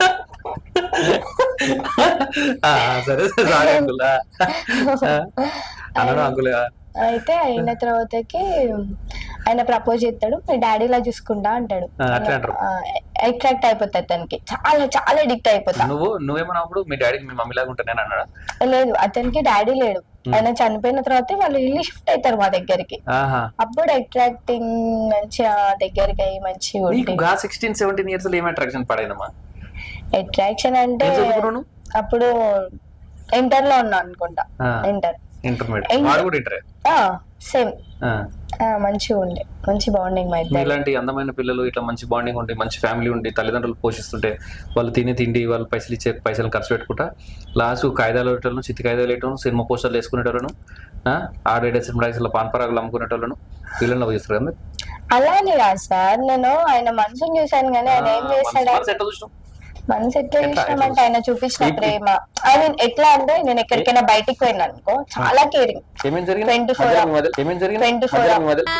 ఆ, సరే సారీ అంకుల్ ఆ, ఆ, అన్నాడు అంకుల్ ఆ. అయితే అయిన తర్వాతకి ఆయన ప్రపోజ్ చేస్తాడు మీ డాడీలా చూసుకుంటా అంటాడు ఆ, అట్లే అంటారు. అట్రాక్ట్ అయిపోతాయి తనకి చాలా చాలా అడిక్ట్ అయిపోతా నువ్వు నువ్వేమన్నప్పుడు మీ డాడీకి మీ మమ్మీ లాగా ఉంటాను అన్నాడా లేదు అతనికి డాడీ లేడు ఆయన చనిపోయిన తర్వాత వాళ్ళు ఇల్లు షిఫ్ట్ అవుతారు మా దగ్గరికి ఆహా అప్పుడు అట్రాక్టింగ్ మంచిగా దగ్గరికి అయ్యి మంచిగా నీకు ఉండి గా సిక్స్టీన్ సెవెంటీన్ ఇయర్స్ లో ఏం అట్రాక్షన్ పడైందమ్మా అట్రాక్షన్ అంటే ఏం చదువుకున్నావు నువ్వు? అప్పుడు ఇంటర్ లో ఉన్నా అనుకుంటా ఆ. ఇంటర్ ఇంటర్మీడియట్ Inter- వాడు కూడా ఇంటరే సేమ్ మంచిగా ఉండే మంచి బాండింగ్ మా ఇద్దరు ఇలాంటి అందమైన పిల్లలు ఇట్లా మంచి బాండింగ్ ఉండి మంచి ఫ్యామిలీ ఉండి తల్లిదండ్రులు పోషిస్తుంటే వాళ్ళు తినే తిండి వాళ్ళు పైసలు ఇచ్చే పైసలు ఖర్చు పెట్టుకుంటా లాస్ట్ కాగితాలు వేయటం చిత్తి కాగితాలు వేయటం సినిమా పోస్టర్లు వేసుకునేటోళ్ళను ఆడేడే సినిమా రైసులో పాన్ పరాగులు అమ్ముకునేటోళ్ళను వీళ్ళని లవ్ చేస్తారు కదా అలానే కాదు సార్ నేను ఆయన మనసుని చూశాను కానీ ఆయన ఏం చేస్తాడు మనసు ఎట్లా చూసినావు మనసు ఎట్లా ఎట్లా? చూసినామంటే ఆయన చూపించిన ఇప్పుడు- ప్రేమ ఐ మీన్ ఎట్లా అంటే నేను ఎక్కడికైనా బయటికి పోయినా అనుకో చాలా కేరింగ్ ఏమేం జరిగింది 24 మధ్యలో మీ మధ్యలో ఏమేం జరిగింది 24 మధ్యలో మీ మధ్యలో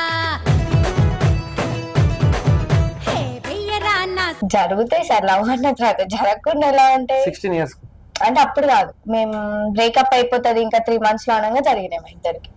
జరుగుతాయి సార్ లవ్ అన్న తర్వాత జరగకుండా ఎలా ఉంటాయి సిక్స్టీన్ ఇయర్స్ అంటే అప్పుడు కాదు మేము బ్రేకప్ అయిపోతుంది ఇంకా త్రీ మంత్స్ లో అనగా జరిగినాయి మా ఇద్దరికి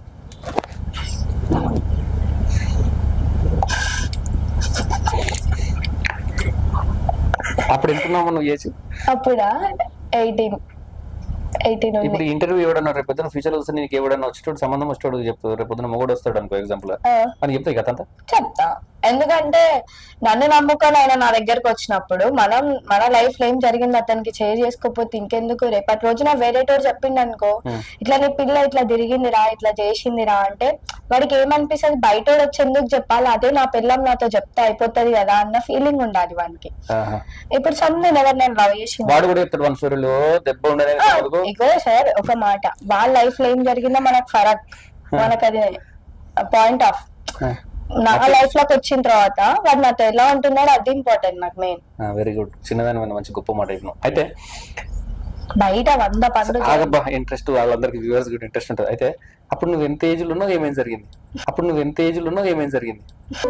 అప్పుడు ఎంతున్నావు నువ్వు చేసి అప్పుడా ఎయిటీన్ ఎయిటీన్ ఇప్పుడు ఇంటర్వ్యూ ఎవడన్నా రేపు పొద్దున ఫ్యూచర్ వస్తే నీకు ఎవడన్నా వచ్చేటోడు సంబంధం వచ్చేటోడు చెప్తావు రేపు పొద్దున మొగడు వస్తాడు అనుకో ఎగ్జాంపుల్ అని చెప్తాయి కదా అంతా చెప్తా ఎందుకంటే నన్ను నమ్ముకొని ఆయన నా దగ్గరకు వచ్చినప్పుడు మనం మన లైఫ్ లో ఏం జరిగింది అతనికి షేర్ చేసుకోకపోతే ఇంకెందుకు రేపటి రోజున వేరేటోడు చెప్పిండు అనుకో ఇట్లా నీ పిల్ల ఇట్లా తిరిగిందిరా ఇట్లా చేసిందిరా అంటే వాడికి ఏమనిపిస్తుంది బయటోడు వచ్చి ఎందుకు చెప్పాలి అదే నా పిల్లం నాతో చెప్తే అయిపోతుంది కదా అన్న ఫీలింగ్ ఉండాలి వానికి ఆహా. ఇప్పుడు సమ్ నేను ఎవరు నేను లవ్ చేసి వాడు కూడా చెప్తాడు వన్ స్టోరీలో దెబ్బ ఉండదు ఇగో సార్ ఒక మాట వాళ్ళ లైఫ్ లో ఏం జరిగిందో మనకు ఫరక్ మనకు అది పాయింట్ ఆఫ్ నా లైఫ్ లోకి వచ్చిన తర్వాత వాడు నాతో ఎలా ఉంటున్నాడో అది ఇంపార్టెంట్ నాకు మెయిన్ వెరీ గుడ్ చిన్నదాని మీద మంచి గొప్ప మాట చెప్పినావు అయితే బయట వంద పనులు ఆగబ్బా ఇంట్రెస్ట్ వాళ్ళందరికి వ్యూవర్స్ కూడా ఇంట్రెస్ట్ ఉంటుంది అయితే అప్పుడు నువ్వు ఎంత ఏజ్ లో ఉన్నావు ఏమేం జరిగింది అప్పుడు నువ్వు ఎంత ఏజ్ లో ఉన్నావు ఏమేం జరిగింది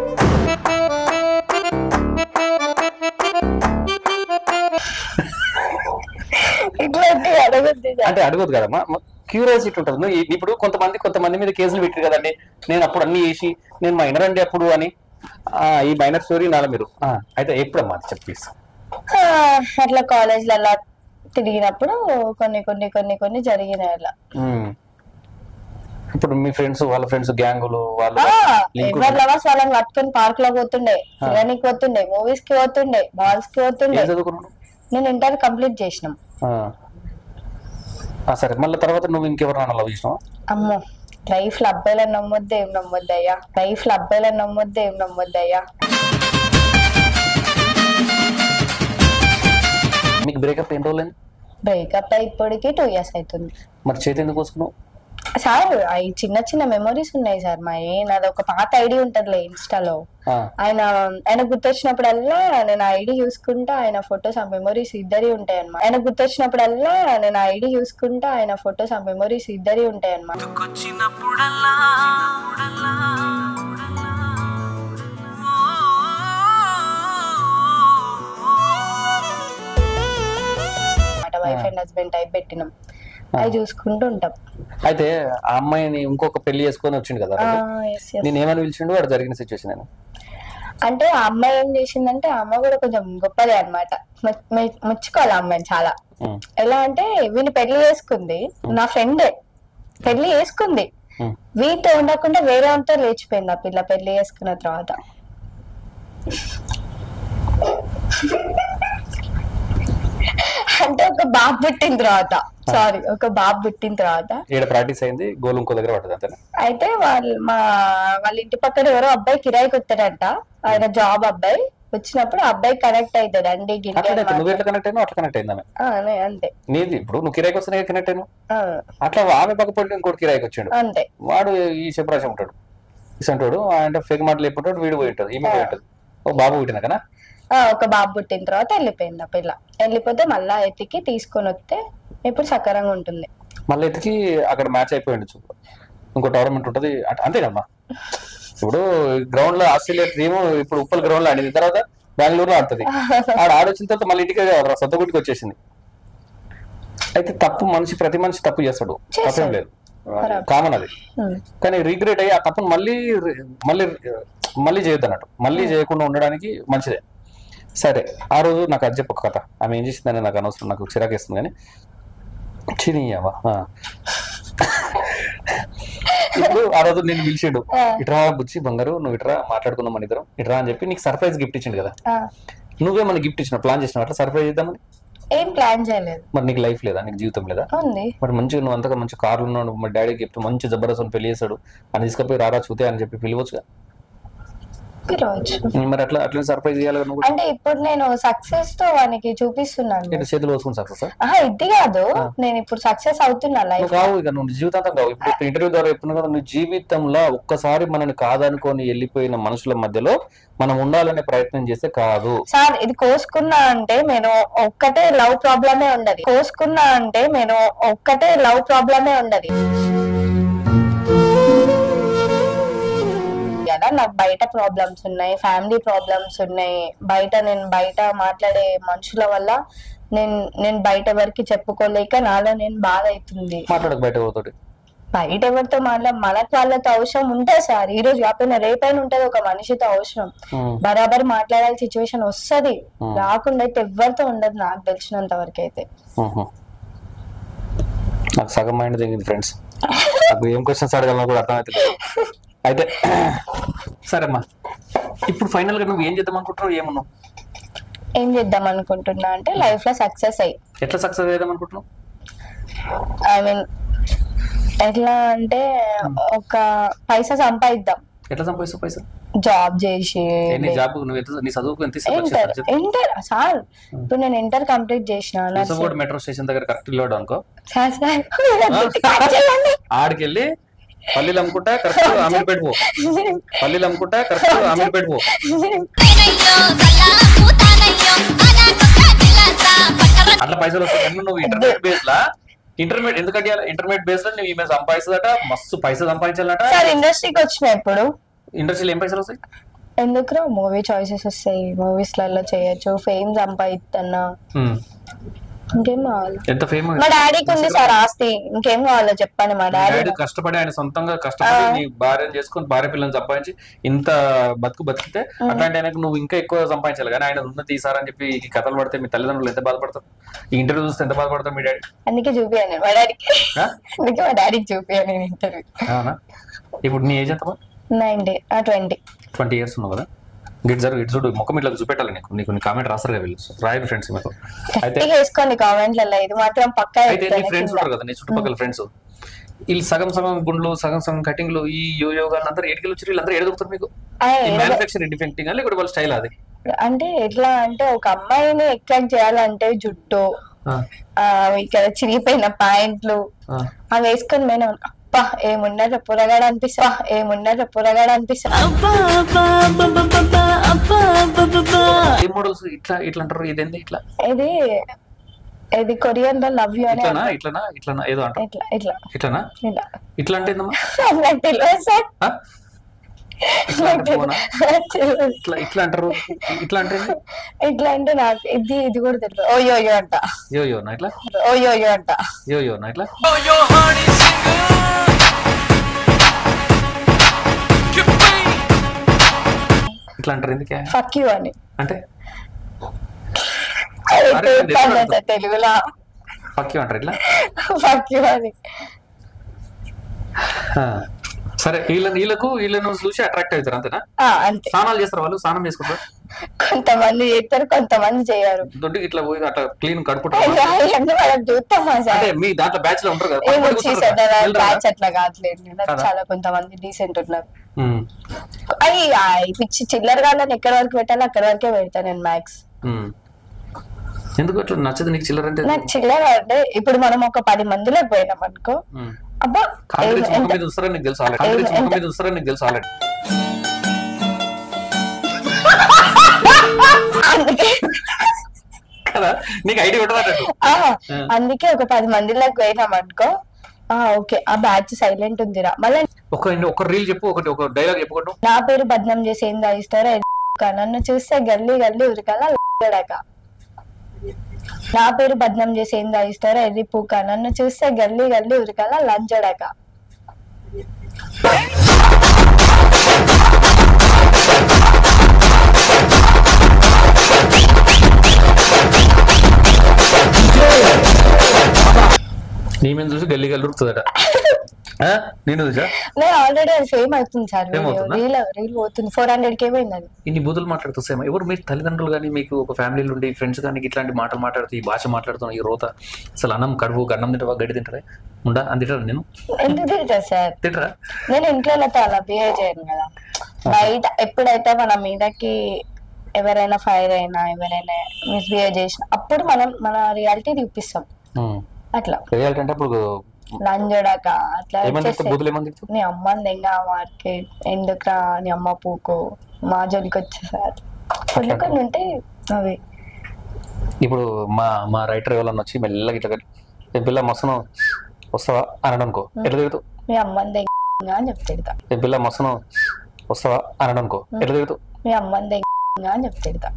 ఇట్లాంటి అడగద్దు సార్ అంటే అడగదు కదమ్మా క్యూరియాసిటీ ఉంటుంది నువ్వు ఈ- ఇప్పుడు కొంతమంది కొంతమంది మీద కేసులు పెట్టారు కదండి నేను అప్పుడు అన్ని చేసి నేను మైనర్ అండి అప్పుడు అని ఆ, ఈ మైనర్ స్టోరీ నాల మీరు ఆ, అయితే ఎప్పుడమ్మా అది చెప్పు ప్లీజ్ ఆ, అట్లా కాలేజ్లలో తిరిగినప్పుడు కొన్ని కొన్ని కొన్ని కొన్ని జరిగినాయి అలా ఇప్పుడు మీ ఫ్రెండ్స్ వాళ్ళ ఫ్రెండ్స్ గ్యాంగులు వాళ్ళు ఆ, లింక్ ఎవరి లవర్స్ వాళ్ళని పట్టుకొని పార్క్ లో పోతుండే తిరగనికి పోతుండే మూవీస్ కి పోతుండే మాల్స్ కి పోతుండే ఏం చదువుకున్నావు నేను ఇంటర్ కంప్లీట్ చేసినాం ఆ. ఆ, సరే మళ్ళీ తర్వాత నువ్వు ఇంకెవరైనా లవ్ చేసినావా అమ్మో లైఫ్ లో అబ్బాయిలను నమ్మొద్దు ఏం నమ్మొద్దయ్యా లైఫ్ లో అబ్బాయిలను నమ్మొద్దు ఏం నమ్మొద్దయ్యా మీకు బ్రేకప్ ఎన్ని రోజులు అయింది బ్రేకప్ ఇప్పటికి టూ ఇయర్స్ అవుతుంది మరి చేతి ఎందుకు కోసుకున్నావు సార్ అవి చిన్న చిన్న మెమరీస్ ఉన్నాయి సార్ మా నాది ఒక పాత ఐడి ఉంటదిలే ఇన్స్టాలో ఆ, ఆయన ఆయన గుర్తొచ్చినప్పుడల్లా నేను ఐడి చూసుకుంటా ఆయన ఫొటోస్ ఆ మెమరీస్ ఇద్దరి ఉంటాయి అన్నమాట ఆయన గుర్తొచ్చినప్పుడల్లా నేను ఐడి చూసుకుంటా ఆయన ఫొటోస్ ఆ మెమరీస్ ఇద్దరి ఉంటాయి అన్నమాట హస్బెండ్ టైప్ పెట్టినాం అవి చూసుకుంటూ ఉంటాం అయితే ఆ అమ్మాయిని ఇంకొక పెళ్లి చేసుకొని వచ్చిండు కదా ఆ, రోజు. yes, yes. నేను ఏమని పిలిచిండు వాడు జరిగిన సిచ్యువేషన్ నేను అంటే ఆ అమ్మాయి ఏం చేసిందంటే ఆ అమ్మాయి కూడా కొంచెం గొప్పదే అనమాట ముచ్చుకోవాలి ఆ అమ్మాయిని చాలా ఉమ్, ఎలా అంటే వీని పెళ్లి చేసుకుంది నా ఫ్రెండే పెళ్లి చేసుకుంది ఉమ్. వీటితో ఉండకుండా వేరే ఉంటే లేచిపోయింది ఆ పిల్ల పెళ్లి చేసుకున్న తర్వాత అంటే ఒక బాబు పుట్టిన తర్వాత సారీ ఒక బాబు పుట్టిన తర్వాత ఈడ ప్రాక్టీస్ అయింది గోల్ ఇంకో దగ్గర పడ్డది అంతేనా అయితే వాళ్ళు మా వాళ్ళ ఇంటి పక్కన ఎవరో అబ్బాయి కిరాయికి వస్తాడంట ఆయన జాబ్ అబ్బాయి వచ్చినప్పుడు ఆ అబ్బాయి కనెక్ట్ అవుతాడు అండి గిన్నె అట్లా నువ్వు ఎట్లా కనెక్ట్ అయినా అట్లా కనెక్ట్ అయింది ఆమె అంతే నీది ఇప్పుడు నువ్వు కిరాయికి వస్తే కనెక్ట్ అయినా ఆ, అట్లా ఆమె పక్క పడి ఇంకోటి కిరాయికి వచ్చాడు అంతే వాడు ఈ చెప్పరాశి ఉంటాడు ఇసంటాడు అంటే ఫేక్ మాటలు చెప్పుంటాడు వీడు పోయి ఉంటుంది ఈమె పోయి ఉంటుంది ఓ బాబు పుట్టిన కదా ఆ, ఒక బాబు పుట్టిన తర్వాత వెళ్ళిపోయింది ఆ పిల్ల వెళ్ళిపోతే మళ్ళా ఎతికి తీసుకొని వస్తే ఇప్పుడు సకరంగా ఉంటుంది మళ్ళీ ఎతికి అక్కడ మ్యాచ్ అయిపోయి ఉండొచ్చు ఇంకో టోర్నమెంట్ ఉంటుంది అంటే అంతే కదమ్మా ఇప్పుడు గ్రౌండ్ లో ఆస్ట్రేలియా టీమ్ ఇప్పుడు ఉప్పల్ గ్రౌండ్ లో ఆడింది తర్వాత బెంగళూరులో ఆడుతుంది ఆడ ఆడొచ్చిన తర్వాత మళ్ళీ ఇంటికి రావాలి, సొంత గుడికి వచ్చేసింది అయితే తప్పు మనిషి ప్రతి మనిషి తప్పు చేస్తాడు చేస్తాడు. తప్పేం లేదు కామన్ అది ఉమ్. కానీ రిగ్రెట్ అయ్యి ఆ తప్పును మళ్ళీ మళ్ళీ మళ్ళీ చేయొద్దు అన్నట్టు మళ్ళీ చేయకుండా ఉండడానికి మంచిదే సరే ఆ రోజు నాకు అది చెప్పు ఒక కథ ఆమె ఏం చేసిందని నాకు అనవసరం నాకు చిరాకేస్తుంది కానీ చినియవా ఇప్పుడు ఆ రోజు నేను పిలిచిండు ఆ. ఇట్రా బుచ్చి బంగారు నువ్వు ఇట్రా మాట్లాడుకుందాం మన ఇద్దరం ఇట్రా అని చెప్పి నీకు సర్ప్రైజ్ గిఫ్ట్ ఇచ్చిండు కదా ఆ, నువ్వే మనకి గిఫ్ట్ ఇచ్చిన ప్లాన్ చేసిన అట్లా సర్ప్రైజ్ ఇద్దామని ఏం ప్లాన్ చేయలేదు మరి నీకు లైఫ్ లేదా నీకు జీవితం లేదా ఉంది మరి మంచిగా నువ్వు అంతగా మంచి కార్లు ఉన్నాడు మా డాడీకి చెప్తే మంచి జబర్దస్త్ పెళ్లి చేశాడు అని తీసుకపోయి రారా చూతే అని చెప్పి పిలవచ్చుగా పిలవచ్చు మరి అట్లా అట్లా సర్ప్రైజ్ చేయాలి కదా నువ్వు కూడా. అంటే ఇప్పుడు నేను సక్సెస్ తో వానికి చూపిస్తున్నాను ఇట్లా చేతులు వేసుకుని సక్సెస్ ఆహా ఇది కాదు నేను ఇప్పుడు సక్సెస్ అవుతున్నా నువ్వు లైఫ్ కావు ఇక నువ్వు జీవితాంతం కావు ఇప్పుడు ఇంటర్వ్యూ ద్వారా చెప్తున్నా కదా నువ్వు జీవితంలో ఒక్కసారి మనని కాదనుకొని వెళ్ళిపోయిన మనుషుల మధ్యలో మనం ఉండాలనే ప్రయత్నం చేస్తే కాదు సార్ ఇది కోసుకున్నా అంటే నేను ఒక్కటే లవ్ ప్రాబ్లమే ఉండదు కోసుకున్నా అంటే నేను ఒక్కటే లవ్ ప్రాబ్లమే ఉండదు కదా నాకు బయట ప్రాబ్లమ్స్ ఉన్నాయి ఫ్యామిలీ ప్రాబ్లమ్స్ ఉన్నాయి బయట నేను బయట మాట్లాడే మనుషుల వల్ల నేను నేను బయట ఎవరికి చెప్పుకోలేక నాలో నేను బాధ అవుతుంది మాట్లాడక బయట ఎవరితోటి బయట ఎవరితో మాట్లా మనకు వాళ్ళతో అవసరం ఉంటుంది సార్ ఈ రోజు కాకపోయినా రేపైనా ఉంటది ఒక మనిషితో అవసరం ఉమ్. బరాబర్ మాట్లాడాలి సిచ్యువేషన్ వస్తది రాకుండా అయితే ఎవరితో ఉండదు నాకు తెలిసినంత వరకు అయితే ఉహు. నాకు సగం మైండ్ దిగింది ఫ్రెండ్స్ నాకు ఏం క్వశ్చన్స్ అడగాలో కూడా అర్థమవుతుంది అయితే సరేమ్మా ఇప్పుడు ఫైనల్ గా నువ్వు ఏం చేద్దాం అనుకుంటున్నావు ఏమన్నావు ఏం చేద్దాం అనుకుంటున్నా అంటే లైఫ్ లో సక్సెస్ అయ్యి ఎట్లా సక్సెస్ చేద్దాం అనుకుంటున్నావు ఐ మీన్ ఎట్లా అంటే ఒక పైసా సంపాదిద్దాం ఎట్లా సంపాదిస్తావు పైసలు జాబ్ చేసి నీ జాబ్ నువ్వు ఎంత నీ చదువుకు ఎంత ఇంటర్ ఇస్తావు ఇంటర్ సార్ ఇప్పుడు నేను ఇంటర్ కంప్లీట్ చేసిన నా కూడా మెట్రో స్టేషన్ దగ్గర కరెక్ట్ ఇల్లు అనుకో సార్ సార్ కట్ చేయండి. ఆడికెళ్ళి పల్లీలు అమ్ముకుంటా కరెక్ట్ అమీర్పేట పో పల్లీలు అమ్ముకుంటా కరెక్ట్ అమీర్పేట పో అట్లా పైసలు వస్తాయి కానీ నువ్వు ఇంటర్మీడియట్ బేస్ లా ఇంటర్మీడియట్ ఎందుకంటే ఇంటర్మీడియట్ బేస్ లో నువ్వు ఈమె సంపాదిస్తుందట మస్తు పైసలు సంపాదించాలట సార్ ఇండస్ట్రీకి వచ్చిన ఇప్పుడు ఇండస్ట్రీలో ఏం పైసలు వస్తాయి ఎందుకు మూవీ చాయిసెస్ వస్తాయి మూవీస్ లలో చేయొచ్చు ఫేమ్ సంపాదిస్తున్నా హ్మ్. ఇంకేం కావాలి ఎంత ఫేమ్ మా డాడీకి ఉంది సార్ ఆస్తి ఇంకేం కావాలో చెప్పండి మా డాడీ డాడీ కష్టపడి ఆయన సొంతంగా కష్టపడి నీ భార్యను చేసుకొని భార్య పిల్లల్ని సంపాదించి ఇంత బతుకు బతికితే అట్లాంటి ఆయనకు నువ్వు ఇంకా ఎక్కువ సంపాదించాలి కానీ ఆయన ఉన్నది తీసారని చెప్పి ఈ కథలు పడితే మీ తల్లిదండ్రులు ఎంత బాధపడతారు ఈ ఇంటర్వ్యూ చూస్తే ఎంత బాధపడతారు మీ డాడీ అందుకే చూపియాను మా డాడీకి ఆ? అందుకే మా డాడీకి చూపియాను నేను ఇంటర్వ్యూ అవునా ఇప్పుడు నీ ఏజ్ ఎంత నైన్టీ ట్వంటీ ట్వంటీ ఇయర్స్ ఉన్నావు కదా గిట్ జరుగు ఇటు చూడు ముఖం ఇట్లా చూపెట్టాలి నీకు నీకు నీ కామెంట్ రాస్తారు కదా వీళ్ళు రాయరు ఫ్రెండ్స్ మీకు అయితే గట్టిగా వేసుకోండి కామెంట్లలో ఇది మాత్రం పక్కా అయితే నీ చెప్తాను ఫ్రెండ్స్ కింద. ఉంటారు కదా నీ చుట్టుపక్కల ఫ్రెండ్స్ వీళ్ళు సగం సగం గుండ్లు సగం సగం కటింగ్లు ఈ యో యోగాలు అందరూ ఎడికి వచ్చి వీళ్ళందరూ ఎడుగుతారు మీకు ఆ, ఈ ఏదో- మ్యానుఫాక్చరింగ్ డిఫెక్టింగ్ లేకపోతే వాళ్ళ స్టైల్ అది అంటే ఎట్లా అంటే ఒక అమ్మాయిని అట్రాక్ట్ చేయాలంటే జుట్టు ఆ, ఆ ఇక్కడ చిరిగిపోయిన ప్యాంట్లు ఆ. అవి వేసుకొని నేను అబ్బా ఏమున్నారో పురగాడు అనిపిస్తా అబ్బా, ఏమున్నారో పురగాడు అనిపిస్తా ఏ మోడల్స్ ఇట్లా ఇట్లా అంటారు ఇదేంది ఇట్లా ఇది ఇది కొరియన్ లో లవ్ యూ అని ఇట్లానా ఇట్లానా ఇట్లానా ఏదో అంటారు ఇట్లా ఇట్లా ఇట్లానా ఇలా ఇట్లా అంటే ఏందమ్మా నాకు తెలియదు సార్ ఆ? ఇట్లా అంటారు పోనా? ఇట్లా ఇట్లా అంటారు ఇట్లా అంటే ఇట్లా అంటే నాకు ఇది ఇది కూడా తెలియదు ఓయో ఓయో అంట యో యో నా ఇట్లా ఓయో ఓయో అంట యో యో నా ఇట్లా ఇట్లా అంటారు ఎందుకే ఫక్ యూ అని అంటే అది అరే, నేను చెప్పాను ఎప్పుడు సార్ తెలుగులో ఫక్ యూ అంటారు ఇట్లా ఫక్ యూ అని ఆ. సరే వీళ్ళని వీళ్ళకు వీళ్ళను చూసి అట్రాక్ట్ అవుతారు అంతేనా ఆ, అంతే స్నానాలు చేస్తారు వాళ్ళు స్నానం చేసుకుంటారు కొంతమంది చేస్తారు కొంతమంది చేయరు దొడ్డికి ఇట్లా పోయి అట్లా క్లీన్ కడుకుంటారు అవన్నీ వాళ్ళకి చూస్తామా సార్ అంటే మీ దాంట్లో బ్యాచ్ లో ఉంటారు కదా ఏమో పక్కపక్కన కూర్చుంటారు కదా? బ్యాచ్ వెళ్ళరా? అట్లా కావట్లేదు నాకు కదా? చాలా కొంతమంది డీసెంట్ ఉన్నారు ఉమ్, అవి ఆ, ఈ పిచ్చి చిల్లర గాళ్ళని ఎక్కడి వరకు పెట్టాలో అక్కడి వరకే పెడతా నేను మ్యాక్స్ ఉమ్. ఎందుకు అట్లా నచ్చదు నీకు చిల్లర అంటే నాకు చిల్లర అంటే ఇప్పుడు మనం ఒక పది మందిలోకి పోయినాం అనుకో ఉమ్. అబ్బా కాంగ్రెస్ ఏం- ముఖం ఎంత- మీద వస్తారని నీకు తెలుసు ఆల్రెడీ కాంగ్రెస్ ముఖం మీద వస్తారని నీకు తెలుసు ఆల్రెడీ అందుకే కదా నీకు ఐడియా ఉంటుంది ఆ, అందుకే ఒక పది మందిలోకి పోయినాం అనుకో ఆ ఓకే ఆ బ్యాచ్ సైలెంట్ ఉందిరా మళ్ళీ ఒక ఒక రీల్ చెప్పు ఒకటి ఒక డైలాగ్ చెప్పుకోవడం నా పేరు బద్నం చేసి ఏం దాయిస్తారో నన్ను చూస్తే గల్లీ గల్లీ ఉరకాల లడక నా పేరు బద్నం చేసి ఏం దాయిస్తారో ఎర్రి పూక నన్ను చూస్తే గల్లీ గల్లీ ఉరకాల లంచడక నీ మీద చూసి గల్లీ గల్లి ఉరుకుతుందట ఆ? నేను చూసా నేను ఆల్రెడీ అది ఫేమ్ అవుతుంది సార్ ఏమవుతుందా? రీల్ రీల్ పోతుంది ఫోర్ హండ్రెడ్ కే పోయింది అది ఇన్ని బూతులు మాట్లాడుతూ సేమ్ ఎవరు మీ తల్లిదండ్రులు కానీ మీకు ఒక ఫ్యామిలీలు ఉండి ఫ్రెండ్స్ కానీ ఇట్లాంటి మాటలు మాట్లాడుతూ ఈ భాష మాట్లాడుతున్న ఈ రోత అసలు అన్నం కడుపు అన్నం తింటావా గడ్డి తింటారా ఉండా అని తింటారా నేను ఎందుకు తింటారు సార్ తింటారా నేను ఇంట్లో అలా బిహేవ్ చేయను కదా బయట ఎప్పుడైతే మన మీదకి ఎవరైనా ఫైర్ అయినా ఎవరైనా మిస్బిహేవ్ చేసినా అప్పుడు మనం మన రియాలిటీ చూపిస్తాం అట్లా రియాలిటీ అంటే ఇప్పుడు లంజడాక అట్లా ఏమని చెప్తే వచ్చేస్తే బూతులు ఏమని చెప్తావు నీ అమ్మని దెంగ వారికి ఎందుకురా నీ అమ్మ పూకో మా జోలికి వచ్చేసారు కొన్ని కొన్ని ఉంటాయి అవి ఇప్పుడు మా మా రైటర్ ఎవరన్నా వచ్చి మెల్లగా ఇట్లా కట్టి, ఏ పిల్ల మసను వస్తావా అని అనుకో ఎట్లా తిరుగుతావు మీ అమ్మని దెంగ అని చెప్తా ఏ పిల్ల మసను వస్తావా అని అనుకో ఎట్లా తిరుగుతావు మీ అమ్మని దెంగ అని చెప్తా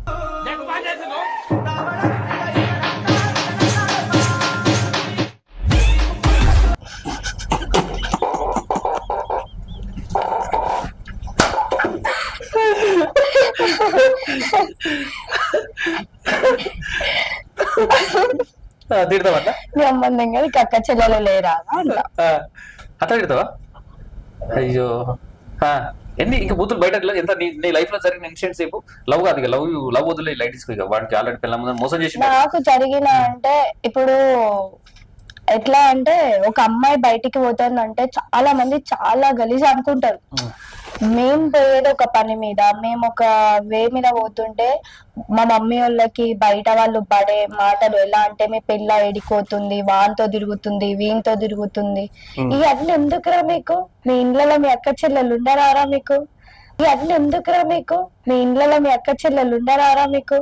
తిడతావా అట్లా మీ అమ్మని దెంగ నీకు అక్క చెల్లెలు లేరా అంట ఆ, అట్లా తిడతావా అయ్యో ఆ, ఎన్ని ఇంకా బూతులు బయట ఇలా ఎంత నీ నీ లైఫ్ లో జరిగిన ఇన్సిడెంట్స్ చెప్పు లవ్ కాదు ఇక లవ్ లవ్ వదిలే లైట్ తీసుకో ఇక వాడికి ఆల్రెడీ పిల్లల ముందు మోసం చేసి నాకు జరిగిన అంటే ఇప్పుడు ఎట్లా అంటే ఒక అమ్మాయి బయటికి పోతుందంటే చాలా మంది చాలా గలీజ్ అనుకుంటారు మేం పోయేది ఒక పని మీద మేము ఒక వే మీద పోతుంటే మా మమ్మీ వాళ్ళకి బయట వాళ్ళు పడే మాటలు ఎలా అంటే మీ పిల్ల ఎడిపోతుంది వాన్తో తిరుగుతుంది వీనితో తిరుగుతుంది ఇవన్నీ ఎందుకురా మీకు మీ ఇండ్లలో మీ అక్క చెల్లెలు ఉండరారా మీకు ఇవన్నీ ఎందుకురా మీకు మీ ఇండ్లలో మీ అక్క చెల్లెలు ఉండరారా మీకు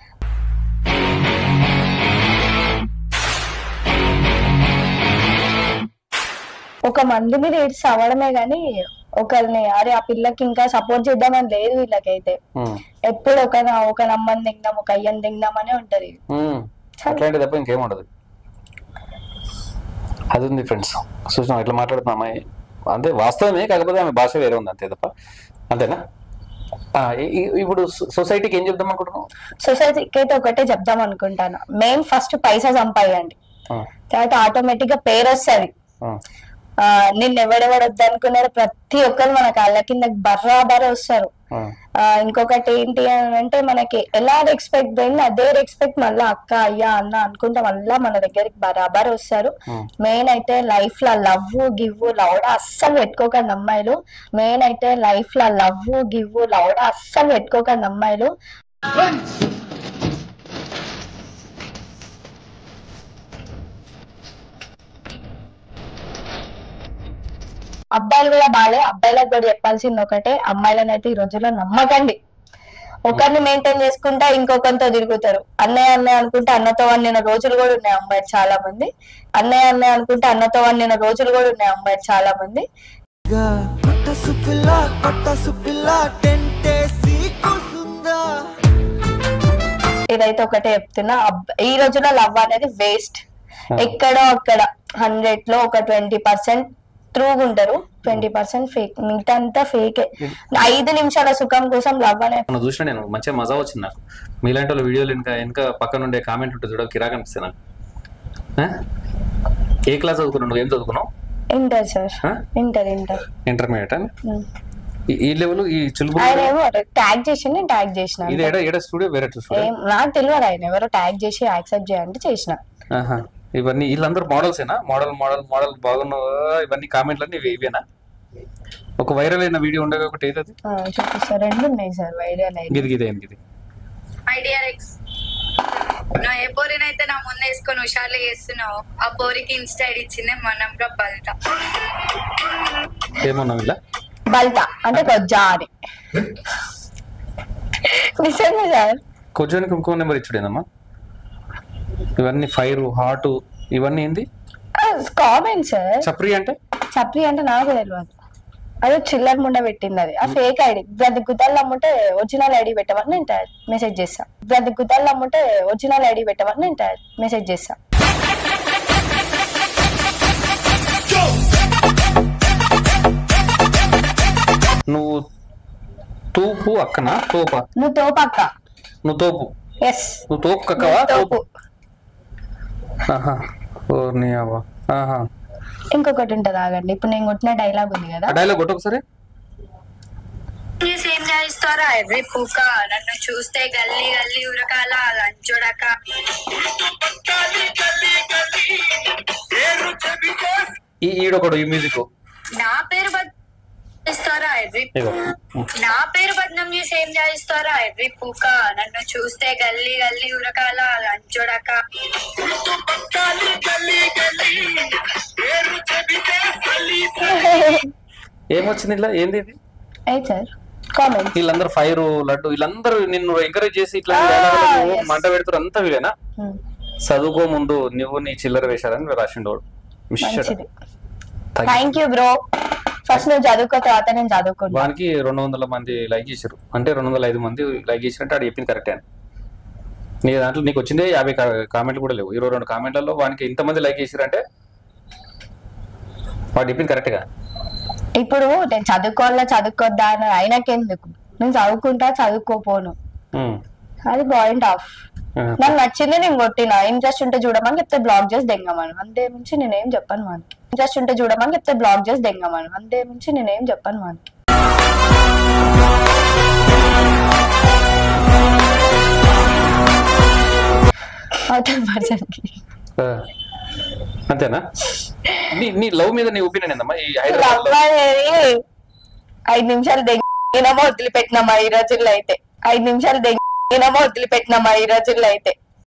ఒక మంది మీద ఏడ్చి అవ్వడమే గాని ఒకరిని అరే ఆ పిల్లకి ఇంకా సపోర్ట్ చేద్దామని లేదు వీళ్ళకైతే ఎప్పుడు ఒక ఒక నమ్మని దిందాం ఒక అయ్యని దిందాం అనే ఉంటది అట్లాంటి తప్ప ఇంకేం ఉండదు అది ఉంది ఫ్రెండ్స్ చూసినా ఇట్లా మాట్లాడుతున్నా అమ్మాయి అంతే వాస్తవమే కాకపోతే ఆమె భాష వేరే ఉంది అంతే తప్ప అంతేనా ఆ, ఇ- ఇ- ఇప్పుడు సొసైటీకి ఏం చెప్దాం అనుకుంటున్నావు సొసైటీకి అయితే ఒకటే చెప్దాం అనుకుంటాను మెయిన్ ఫస్ట్ పైసా సంపాదించండి ఆ, తర్వాత ఆటోమేటిక్ గా పేరు వస్తుంది ఆ, ఆ నిన్ను ఎవడెవడు వద్దనుకున్నారు ప్రతి ఒక్కరు మన కాళ్ళ కింద బర్రాబర్ వస్తారు ఆ. ఆ, ఇంకొకటి ఏంటి అని అంటే మనకి ఎలా రెస్పెక్ట్ పోయింది అదే రెస్పెక్ట్ మళ్ళీ అక్క అయ్యా అన్న అనుకుంటే మళ్ళా మన దగ్గరికి బరాబర్ వస్తారు మెయిన్ అయితే లైఫ్ లో లవ్ గివ్ లౌడ అస్సలు పెట్టుకోకండి అమ్మాయిలు మెయిన్ అయితే లైఫ్ లో లవ్ గివ్ లౌడ అస్సలు పెట్టుకోకండి అమ్మాయిలు అబ్బాయిలు కూడా బాలే అబ్బాయిలకు కూడా చెప్పాల్సింది ఒకటే అమ్మాయిలను అయితే ఈ రోజుల్లో నమ్మకండి ఒకరిని మెయింటైన్ చేసుకుంటా ఇంకొకరితో తిరుగుతారు అన్నయ్య అన్నయ్య అనుకుంటే అన్నతో వండిన రోజులు కూడా ఉన్నాయి అమ్మాయిలు చాలా మంది అన్నయ్య అన్నయ్య అనుకుంటే అన్నతో వండిన రోజులు కూడా ఉన్నాయి అమ్మాయిలు చాలా మంది పట్టసు పిల్ల పట్టసు పిల్ల అయితే ఒకటే చెప్తున్నా అబ్బ- ఈ రోజుల్లో లవ్ అనేది వేస్ట్ ఎక్కడో అక్కడ హండ్రెడ్ లో ఒక ట్వంటీ పర్సెంట్ త్రూగా ఉంటారు ట్వంటీ పర్సెంట్ ఫేక్ మిగతా అంతా ఫేకే ఐదు నిమిషాల సుఖం కోసం లవ్ అనే మనం చూసిన నేను మంచిగా మజా వచ్చింది నాకు మీలాంటి వాళ్ళ వీడియోలు వెనక వెనక పక్కన ఉండే కామెంట్ ఉంటుంది చూడ కిరాక్ అనిపిస్తుంది నాకు ఆ? ఏ క్లాస్ చదువుకున్నావు నువ్వు ఏం చదువుకున్నావు ఇంటర్ సార్ ఆ? ఇంటర్ ఇంటర్ ఇంటర్మీడియట్ ఈ లెవెల్ ఈ చులుపు ఆయన ఏమో ట్యాగ్ చేసి నేను ట్యాగ్ చేసిన ఇది ఎడ ఎడ స్టూడియో వేరే స్టూడియో ఏం నాకు తెలియదు ఆయన ఎవరో ట్యాగ్ చేసి యాక్సెప్ట్ చేయాలంటే చేసిన ఆహా. ఇవన్నీ వీళ్ళందరూ మోడల్సేనా మోడల్ మోడల్ మోడల్ బాగున్నావు ఇవన్నీ కామెంట్లు అన్ని ఇవేనా ఒక వైరల్ అయిన వీడియో ఉండగా ఒకటి ఏది అది ఆ, చూపిస్తా రెండు ఉన్నాయి సార్ వైరల్ అయితే గిది గిది ఏం గిది మై డియర్ ఎక్స్ నువ్వు ఏ పోరినైతే నా ముందు వేసుకొని హుషార్లు చేస్తున్నావు ఆ పోరికి ఇన్స్టా ఐడి ఇచ్చిందే మా నంబర్ బలిత ఏమన్నావు ఇలా బల్తా అంటే కొజ్జా అని నిజంగా సార్ కొంచెం ఇంకో నెంబర్ ఇచ్చుడేనమ్మా ఇవన్నీ ఫైర్ హాట్ ఇవన్నీ ఏంది కామెంట్ సార్ చప్రి అంటే చప్రి అంటే నాకు తెలియదు అదే చిల్లర ముండ పెట్టింది అది ఆ ఫేక్ ఐడి ప్రతి గుతాలు అమ్ముంటే ఒరిజినల్ ఐడి పెట్టమని నేను మెసేజ్ చేస్తా ప్రతి గుతాలు అమ్ముంటే ఒరిజినల్ ఐడి పెట్టమని నేను మెసేజ్ చేస్తా నువ్వు తూపు అక్కనా తోపా నువ్వు తోపక్క నువ్వు తోపు ఎస్ నువ్వు తోపు కక్కవా తోపు తోపు ఆహా ఓర్ని అవ్వ ఆహా ఇంకొకటి ఉంటది ఆగండి ఇప్పుడు నేను కొట్టిన డైలాగ్ ఉంది కదా ఆ డైలాగ్ కొట్టు ఒకసారి ఏం చేస్తారా ఎవ్రీ పూక నన్ను చూస్తే గల్లీ గల్లీ ఉరకాల లంచుడక ఈ ఈడొకడు ఈ మ్యూజిక్ నా పేరు బదిస్తారా ఎవ్రీ ఇగో నా పేరు బద్నం చేసి ఏం చేస్తారా ఎవ్రీ పూక నన్ను చూస్తే గల్లీ గల్లీ ఉరకాల లంచుడక ఏమొచ్చింది ఇలా ఏంది ఇది అయితే సార్ కామెంట్ వీళ్ళందరూ ఫైర్ లడ్డు వీళ్ళందరూ నిన్ను ఎంకరేజ్ చేసి ఇట్లా Ah, dialogue లు yes. మంట పెడుతారు అంతా వీలేనా చదువుకో ముందు నువ్వు నీ చిల్లర వేశారని రాసిండోడు మంచిది థ్యాంక్ యూ బ్రో ఫస్ట్ నువ్వు చదువుకో తర్వాత నేను చదువుకుంటా వానికి రెండు వందల మంది లైక్ చేశారు అంటే రెండు వందల ఐదు మంది లైక్ చేసినట్టు ఆడు చెప్పింది కరెక్టే అని నీ దాంట్లో నీకు వచ్చిందే యాభై కామెంట్లు కూడా లేవు ఇరవై రెండు కామెంట్లలో వానికి ఇంతమంది లైక్ చేశారంటే వాడు చెప్పింది కరెక్ట్గా ఇప్పుడు నేను చదువుకోవాలా చదువుకోద్దా అని ఆయనకెందుకు నేను చదువుకుంటా చదువుకోపోను అది పాయింట్ ఆఫ్ నాకు నచ్చింది నేను కొట్టిన ఇంట్రెస్ట్ ఉంటే చూడమని చెప్తే బ్లాక్ చేసి దెంగమను అంతే మించి నేనేం చెప్పను మనకి ఇంట్రెస్ట్ ఉంటే చూడమని చెప్తే బ్లాక్ చేసి దెంగమను అంతే మించి నేనేం చెప్పను మనకి అవతల పర్సన్ కి అంతేనా నీ నీ లవ్ మీద నీ ఒపీనియన్ ఏందమ్మా ఈ హైదరాబాద్ లవ్ అనేది ఐదు నిమిషాలు దెంగినమో వదిలిపెట్టినామా ఈ రోజుల్లో అయితే ఐదు నిమిషాలు దెంగినమో వదిలిపెట్టినామా ఈ రోజుల్లో అయితే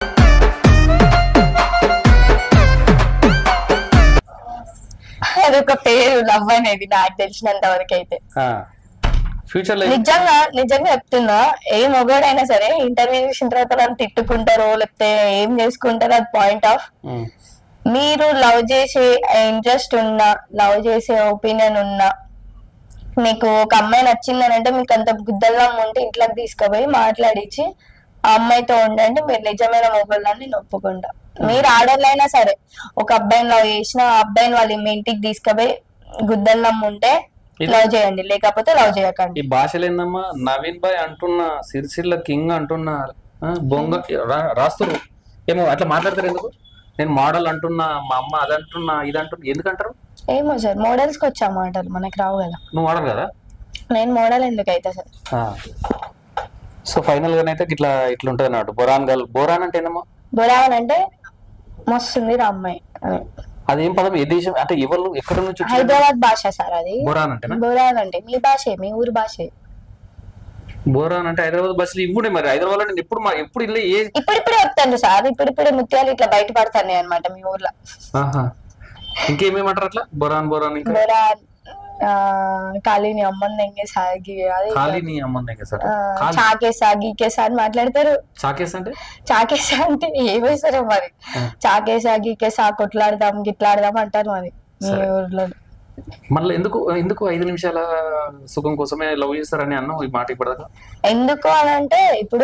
అదొక పేరు లవ్ అనేది నాకు తెలిసినంత వరకు అయితే ఫ్యూచర్ లో నిజంగా నిజంగా చెప్తున్నా ఏ మొగోడైనా సరే ఇంటర్వ్యూ చేసిన తర్వాత నన్ను తిట్టుకుంటారో లేకపోతే ఏం చేసుకుంటారో అది పాయింట్ ఆఫ్ ఉమ్, మీరు లవ్ చేసే ఇంట్రెస్ట్ ఉన్నా లవ్ చేసే ఒపీనియన్ ఉన్నా మీకు ఒక అమ్మాయి నచ్చిందని అంటే మీకు అంత గుద్దల్లా ఉంటే ఇంట్లోకి తీసుకుపోయి మాట్లాడించి ఆ అమ్మాయితో ఉండండి మీరు నిజమైన మొబైల్ని నేను ఒప్పుకుంటా మీరు ఆడోళ్ళైనా సరే ఒక అబ్బాయిని లవ్ చేసిన ఆ అబ్బాయిని వాళ్ళు మీ ఇంటికి తీసుకుపోయి గుద్దల్లం ఉంటే ఇది- లవ్ చేయండి లేకపోతే లవ్ చేయకండి ఈ భాషలు ఏందమ్మా నవీన్ భాయ్ అంటున్నా సిరిసిల్ల కింగ్ అంటున్నా ఆ, బొంగ రా- రాస్తురు ఏమో అట్లా మాట్లాడతారు ఎందుకు నేను మోడల్ అంటున్నా మా అమ్మ అది అంటున్నా ఇది అంటున్నా ఎందుకంటారు ఏమో సార్ మోడల్స్ కి వచ్చా మాటలు మనకి రావు కదా నువ్వు మోడల్ కదా నేను మోడల్ ఎందుకు అయితే సార్ సో ఫైనల్ గానైతే ఇట్లా ఇట్లా ఉంటుంది అన్నట్టు బొరాన్ గల్ బోరాన్ అంటే ఏందమ్మా బొరాన్ అంటే మస్తుంది రా అమ్మాయి అని అదేం పదం ఏ దేశం అంటే ఎవరు ఎక్కడ నుంచి వచ్చింది? హైదరాబాద్ భాష సార్ అది బొరాన్ అంటేనా బొరాన్ అంటే మీ భాషే మీ ఊరు భాషే బోరాన్ అంటే హైదరాబాద్ బస్సులు ఇవ్వడే మరి హైదరాబాద్ లో నేను ఎప్పుడు మా ఎప్పుడు ఇల్లే ఏ ఇప్పుడిప్పుడే చెప్తాను సార్ ఇప్పుడిప్పుడే ముత్యాలు ఇట్లా బయటపడతాయి అనమాట మీ ఊర్లో ఆహా. ఇంకేమేమంటారు అట్లా బొరాన్ బొరాన్ ఇంకా బొరాన్ ఆ, కాళీని అమ్మని దెంగే సాగి అది ఖాళీ నీ అమ్మనే కదా సార్ ఆ, ఖాళీ చాకేసా గీకేసా అని మాట్లాడతారు చాకేస్ అంటే చాకేసా అంటే ఏమేస్తారో మరి చాకేసా గీకేసా కొట్లాడదాం గిట్లాడదాం అంటారు మరి మీ సరే. ఊర్లో మళ్ళీ ఎందుకు ఎందుకు ఐదు నిమిషాల సుఖం కోసమే లవ్ చేస్తారని అన్నావు ఈ మాట ఇప్పటిదాకా ఎందుకు అని అంటే ఇప్పుడు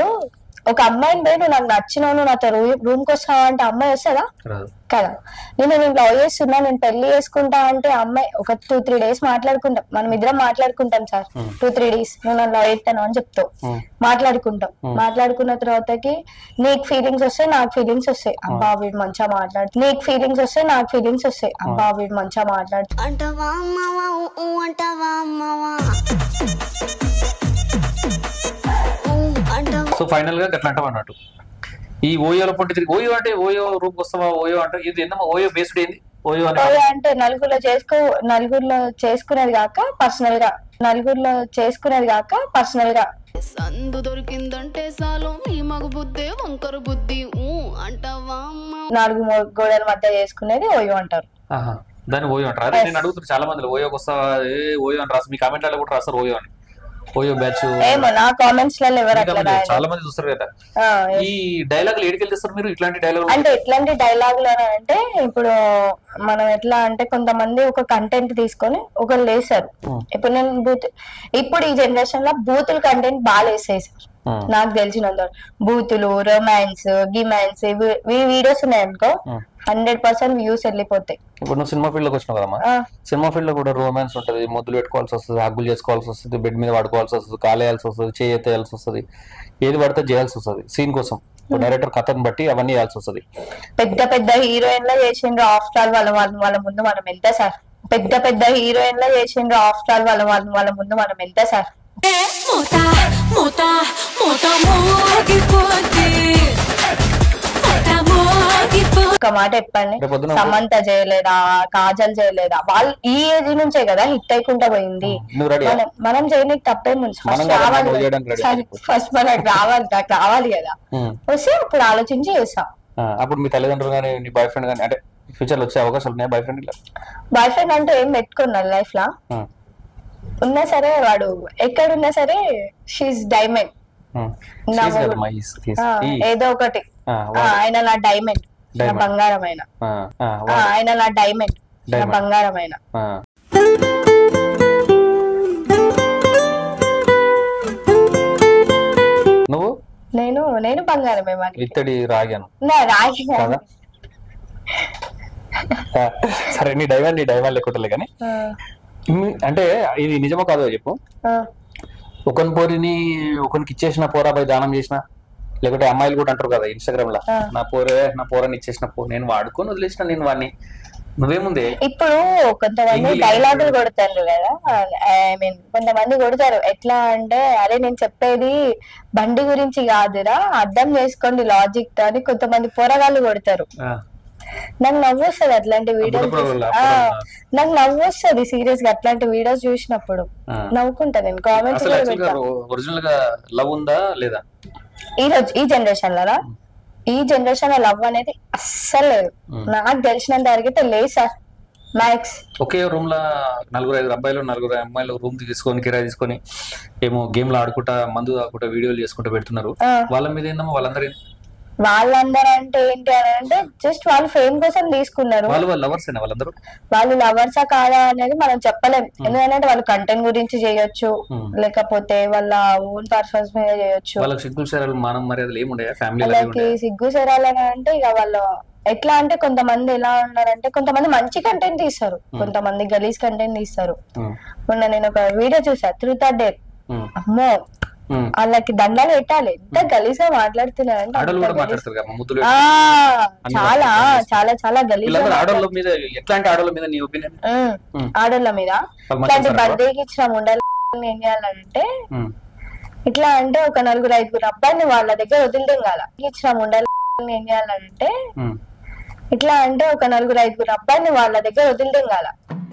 ఒక అమ్మాయిని పోయి నువ్వు నాకు నచ్చినావు నువ్వు నాతో రూమ్ కి వస్తావా అంటే అమ్మాయి వస్తుందా రాదు కదా నేను నేను లవ్ చేస్తున్నా నేను పెళ్లి చేసుకుంటా అంటే అమ్మాయి ఒక టూ త్రీ డేస్ మాట్లాడుకుంటాం మనం ఇద్దరం మాట్లాడుకుంటాం సార్ టూ త్రీ డేస్ నువ్వు నన్ను లవ్ చేస్తాను అని చెప్తావు మాట్లాడుకుంటాం మాట్లాడుకున్న తర్వాతకి నీకు ఫీలింగ్స్ వస్తాయి నాకు ఫీలింగ్స్ వస్తాయి అబ్బా వీడు మంచిగా మాట్లాడు నీకు ఫీలింగ్స్ వస్తాయి నాకు ఫీలింగ్స్ వస్తాయి అబ్బా వీడు మంచిగా మాట్లాడు అంటవా అమ్మవా ఊ అంటవా అమ్మవా ఊ అంటవా సో ఫైనల్ గా అట్లా అంటాం అన్నట్టు ఈ ఓయోలో పొంటి తిరిగి ఓయో అంటే ఓయో రూమ్ వస్తావా ఓయో అంటే ఇది ఏందమ్మా ఓయో బేస్డ్ ఏంది ఓయో అని ఓయో అంటే నలుగురిలో చేసుకో నలుగురిలో చేసుకునేది కాక పర్సనల్ గా నలుగురిలో చేసుకునేది కాక పర్సనల్ గా సందు దొరికిందంటే చాలు మీ మగ బుద్ధి వంకర బుద్ధి ఊ అంటావా అమ్మ నాలుగు మో- గోడల మధ్య చేసుకునేది ఓయో అంటారు ఆహా. దాన్ని ఓయో అంటారు అదే నేను అడుగుతున్నా చాలా మంది ఓయోకి వస్తావా ఏ ఓయో అని రాసు మీ కామెంట్లలో కూడా రాస్తారు ఓయో అని ఓయో బ్యాచ్ ఏమో నా కామెంట్స్ లలో ఎవరు అట్లా రాయలేదు. చాలా మంది చూస్తారు కదా ఆ, ఈ డైలాగులు ఏడికెళ్ళి తెస్తారు మీరు ఇట్లాంటి డైలాగ్ అంటే ఎట్లాంటి డైలాగులు అంటే ఇప్పుడు మనం ఎట్లా అంటే కొంతమంది ఒక కంటెంట్ తీసుకొని ఒకరు లేసారు ఇప్పుడు నేను బూత్ ఇప్పుడు ఈ జనరేషన్ లో బూతులు కంటెంట్ బాగా వేసేసారు నాకు తెలిసినంత బూతులు రొమాన్స్ గిమాన్స్ ఇవి వీడియోస్ ఉన్నాయనుకో హండ్రెడ్ పర్సెంట్ వ్యూస్ వెళ్ళిపోతాయి ఇప్పుడు నువ్వు సినిమా ఫీల్డ్ లోకి వచ్చినావు కదమ్మా ఆ, సినిమా ఫీల్డ్ లో కూడా రొమాన్స్ ఉంటది ముద్దులు పెట్టుకోవాల్సి వస్తుంది హగ్గులు చేసుకోవాల్సి వస్తుంది బెడ్ మీద పడుకోవాల్సి వస్తుంది కాలేయాల్సి వస్తుంది చేయెత్తేయాల్సి వస్తుంది ఏది పడితే చేయాల్సి వస్తుంది సీన్ కోసం డైరెక్టర్ కథను బట్టి అవన్నీ చేయాల్సి వస్తుంది పెద్ద పెద్ద హీరోయిన్ల చేసిండ్రు ఆఫ్టర్ ఆల్ వాళ్ళ వాళ్ళ వాళ్ళ ముందు మనం ఎంత సార్ పెద్ద పెద్ద హీరోయిన్ల చేసిండ్రు ఆఫ్టర్ ఆల్ వాళ్ళ వాళ్ళ వాళ్ళ ముందు మనం ఎంత సార్ మూత మూత మూత మోగిపోతే మూత మోగిపో ఒక మాట చెప్పండి రేపు పొద్దున సమంత చేయలేదా కాజల్ చేయలేదా వాళ్ళు ఈ ఏజ్ నుంచే కదా హిట్ అయ్యకుండా పోయింది నువ్వు రెడీ మనం మనం చేయడానికి తప్పేముంది మనం ఫస్ట్ కూడా రావాలి నువ్వు చేయడానికి ready కదా. ఫస్ట్ మనకు రావాలి నాకు రావాలి కదా వస్తే అప్పుడు ఆలోచించి చేస్తాం అప్పుడు మీ తల్లిదండ్రులు కానీ నీ బాయ్ ఫ్రెండ్ కానీ అంటే ఫ్యూచర్ లో వచ్చే అవకాశాలు ఉన్నాయి బాయ్ ఫ్రెండ్ ఇట్లా బాయ్ ఫ్రెండ్ అంటూ ఏం పెట్టుకున్నాను లైఫ్ లా ఉమ్, ఉన్నా సరే వాడు ఎక్కడున్నా సరే షీఈ్ డైమండ్ ఉమ్. నా She's మొగుడు. కదమ్మా, he's- he's- ఆ, he. ఏదో ఒకటి ఆ, ఆ, వాడు. ఆయన నా డైమండ్ నా Diamond. బంగారం ఆయన ఆ, ఆ, ఆ, వాడు. ఆయన నా డైమండ్ నా Diamond. బంగారం ఆయన ఆ. నువ్వు నేను నేను బంగారమే వాడికి ఇత్తడి రాగాను నా రాగి కదా ఆ, సరే నీ డైవర్ నీ డైవర్ లేకుంటలే కానీ ఆ, ఉమ్, అంటే ఇది నిజమో కాదో చెప్పు ఆ. ఒకని పోరిని ఒకనికి ఇచ్చేసిన పోరాపై దానం చేసిన లేకుంటే అమ్మాయిలు కూడా అంటారు కదా ఇన్స్టాగ్రామ్ లో ఆ. నా పోరే నా పోరని ఇచ్చేసిన పో నేను వాడుకొని వదిలేసిన నేను వాడిని నువ్వేముంది ఇప్పుడు కొంతమంది English. డైలాగులు కొడతారు కదా ఐ మీన్ కొంతమంది కొడతారు ఎట్లా అంటే అరే నేను చెప్పేది బండి గురించి కాదురా అర్థం చేసుకోండి లాజిక్ తో అని కొంతమంది పోరగాళ్ళు కొడతారు ఆ, నాకు నవ్వు వస్తుంది అట్లాంటి వీడియోస్ అప్పుడప్పుడు చూసి- ఆ, నాకు నవ్వు వస్తుంది సీరియస్ గా అట్లాంటి వీడియోస్ చూసినప్పుడు ఆ. నవ్వుకుంటా నేను కామెంట్స్ అసలు కూడా యాక్చువల్ గా పెడతా ఒరిజినల్ గా లవ్ ఉందా లేదా ఈ రోజు ఈ జనరేషన్ లో ఈ జనరేషన్ లో లవ్ అనేది అస్సలు లేదు నాకు తెలిసినంత వరకు అయితే లేదు సార్ మ్యాక్స్ ఒకే రూమ్ లో నలుగురు ఐదు అబ్బాయిలు నలుగురు అమ్మాయిలు రూమ్ తీసుకొని కిరాయి తీసుకొని ఏమో గేమ్ లో ఆడుకుంటా మందు ఆడుకుంటా వీడియోలు చేసుకుంటా పెడుతున్నారు ఆ. వాళ్ళ మీద ఏందమ్మా వాళ్ళందరూ ఏంది? వాళ్ళందరూ అంటే ఏంటి అని అంటే జస్ట్ వాళ్ళు ఫేమ్ కోసం తీసుకున్నారు వాళ్ళు వాళ్ళ లవర్స్ అయినా వాళ్ళందరూ వాళ్ళు లవర్సా కాదా అనేది మనం చెప్పలేం ఎందుకంటే వాళ్ళు కంటెంట్ గురించి చేయొచ్చు Hmm. లేకపోతే వాళ్ళ ఓన్ పర్సన్స్ మీద చేయొచ్చు వాళ్ళకి సిగ్గులు శరాలు మానం మర్యాదలు ఏముండయా ఫ్యామిలీ వాళ్ళకి సిగ్గు సరాలని అంటే ఇక వాళ్ళు ఎట్లా అంటే కొంతమంది ఎలా ఉన్నారంటే కొంతమంది మంచి కంటెంట్ తీస్తారు కొంతమంది గలీజ్ కంటెంట్ తీస్తారు మొన్న నేను ఒక వీడియో చూసా త్రూత్ డే అమ్మో వాళ్ళకి దండాలు పెట్టాలి ఎంత గలీజ్ గా మాట్లాడుతున్నారంటే ఆడోళ్ళు అంత కూడా గలీజ్. మాట్లాడతారు కదా ముద్దులు ఆ, అన్ని చాలా మాట్లాడతారు. చాలా చాలా గలీజ్ వీళ్ళందరూ ఆడోళ్ళ మీద ఎట్లాంటి ఆడోళ్ళ మీద నీ ఒపీనియన్ ఉమ్. ఆడోళ్ళ మీద వాళ్ళు ఇట్లాంటి మంచిగా బర్త్డేకి ఇచ్చిన ముండలు ఏం చేయాలంటే ఇట్లా అంటే ఒక నలుగురు ఐదుగురు అబ్బాయిని వాళ్ళ దగ్గర వదిలింగాల ఇచ్చిన ముండలు ఏం చేయాలంటే ఇట్లా అంటే ఒక నలుగురు ఐదుగురు అబ్బాయిని వాళ్ళ దగ్గర వదిలింగాల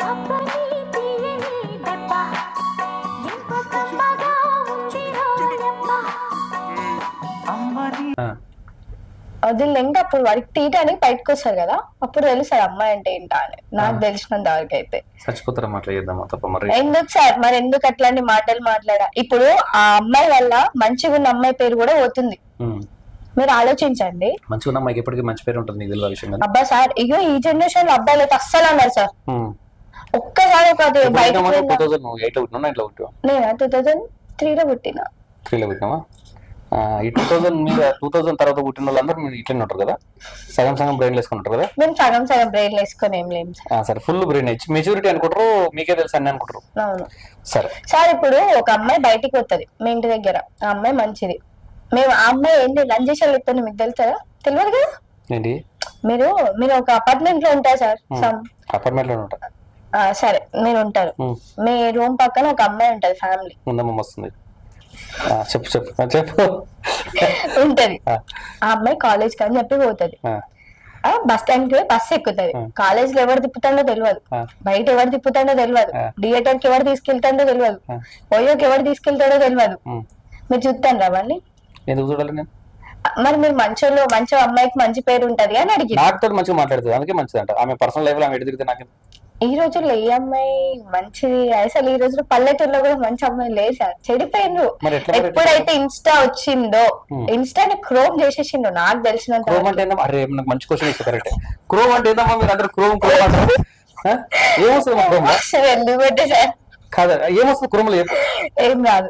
వదిలింక అప్పుడు వాడికి తీయటానికి బయటకు వస్తారు కదా అప్పుడు తెలుస్తుంది అమ్మాయి అంటే ఏంటా అని నాకు తెలిసినంత వరకు అయితే చచ్చిపోతారా అట్లా చేద్దామా తప్ప మరి ఎందుకు సార్ మరి ఎందుకు అట్లాంటి మాటలు మాట్లాడా ఇప్పుడు ఆ అమ్మాయి వల్ల మంచిగా ఉన్న అమ్మాయి పేరు కూడా పోతుంది ఉమ్. మీరు ఆలోచించండి మంచిగా ఉన్న అమ్మాయికి ఎప్పటికీ మంచి పేరు ఉంటుంది నీకు తెలియదు ఆ విషయం కదా అబ్బా సార్ ఇగో ఈ జనరేషన్ లో అబ్బాయిలు అయితే అస్సలు అన్నారు సార్ ఉమ్. ఒక్కసారి ఒక ఎప్పుడు బయటకు పుట్టినావు? వెళ్ళినా 2000 నువ్వు ఎయిట్ లో పుట్టినా నైన్ లో పుట్టినా నేనా టూ థౌజండ్ త్రీ లో పుట్టిన త్రీ లో పుట్టినావా ఆ, ఈ టూ థౌసండ్ మీద టూ థౌసండ్ తర్వాత పుట్టిన వాళ్ళందరూ మీరు ఇట్లనే ఉంటారు కదా సగం సగం బ్రెయిన్ వేసుకుంటారు కదా మేము సగం సగం బ్రెయిన్ వేసుకొని ఏం లేము సార్ ఆ, సరే ఫుల్ బ్రెయిన్ మెచ్యూరిటీ అనుకుంటారు మీకే తెలుసు అని అనుకుంటారు అవును సరే సార్ ఇప్పుడు ఒక అమ్మాయి బయటికి వస్తుంది మీ ఇంటి దగ్గర ఆ అమ్మాయి మంచిది మేము ఆ అమ్మాయి ఏంటి లంచ్ చేసే చెప్తాను మీకు తెలుసా తెలియదు కదా ఏంటి మీరు మీరు ఒక అపార్ట్మెంట్ లో ఉంటారు సార్ సమ్ అపార్ట్మెంట్ లో ఉంటా ఆ, సరే మీరు ఉంటారు ఉమ్. మీ రూమ్ పక్కన ఒక అమ్మాయి ఉంటది ఫ్యామిలీ ఉందమ్మ వస్తుంది ఆ, చెప్పు చెప్పు ఆ, చెప్పు ఉంటది ఆ, ఆ అమ్మాయి కాలేజ్ కి అని చెప్పి పోతది ఆ, ఆ బస్ స్టాండ్ కి బస్ ఎక్కుతుంది కాలేజ్ లో ఎవరు తిప్పుతాడో తెలియదు ఆ. బయట ఎవరు తిప్పుతాడో తెలియదు ఆ. థియేటర్ కి ఎవరు తీసుకెళ్తాడో తెలియదు ఆ. పోయోకి ఎవరు తీసుకెళ్తాడో తెలియదు ఉమ్. మీరు చూస్తాను రావండి ఎందుకు చూడాలి నేను మరి మీరు మంచోళ్ళు మంచి అమ్మాయికి మంచి పేరు ఉంటది అని అడిగి నాకుతో మంచిగా మాట్లాడుతుంది అందుకే మంచిది అంట ఆమె పర్సనల్ లైఫ్ లో ఆమె ఎటు తిరిగితే నాకు ఈ రోజుల్లో ఏ అమ్మాయి మంచిది అసలు ఈ రోజుల్లో పల్లెటూరులో కూడా మంచి అమ్మాయి లేదు సార్ చెడిపోయిండ్రు మరి ఎట్లా మరి ఎట్లా? ఎప్పుడైతే ఇన్స్టా వచ్చిందో ఇన్స్టాని క్రోమ్ చేసేసిండు నాకు తెలిసినంత క్రోమ్ అంటే ఏందమ్మా అరే నాకు మంచి క్వశ్చన్ ఇస్తే కరెక్ట్ క్రోమ్ అంటే ఏందమ్మా మీరు అందరు క్రోమ్ క్రోమ్ అంటారు ఆ? ఏమొస్తుంది క్రోమ్ అసలు ఎందుకు పెట్టే సార్ కాదా ఏమొస్తుంది క్రోమ్ లో చెప్పు ఏం రాదు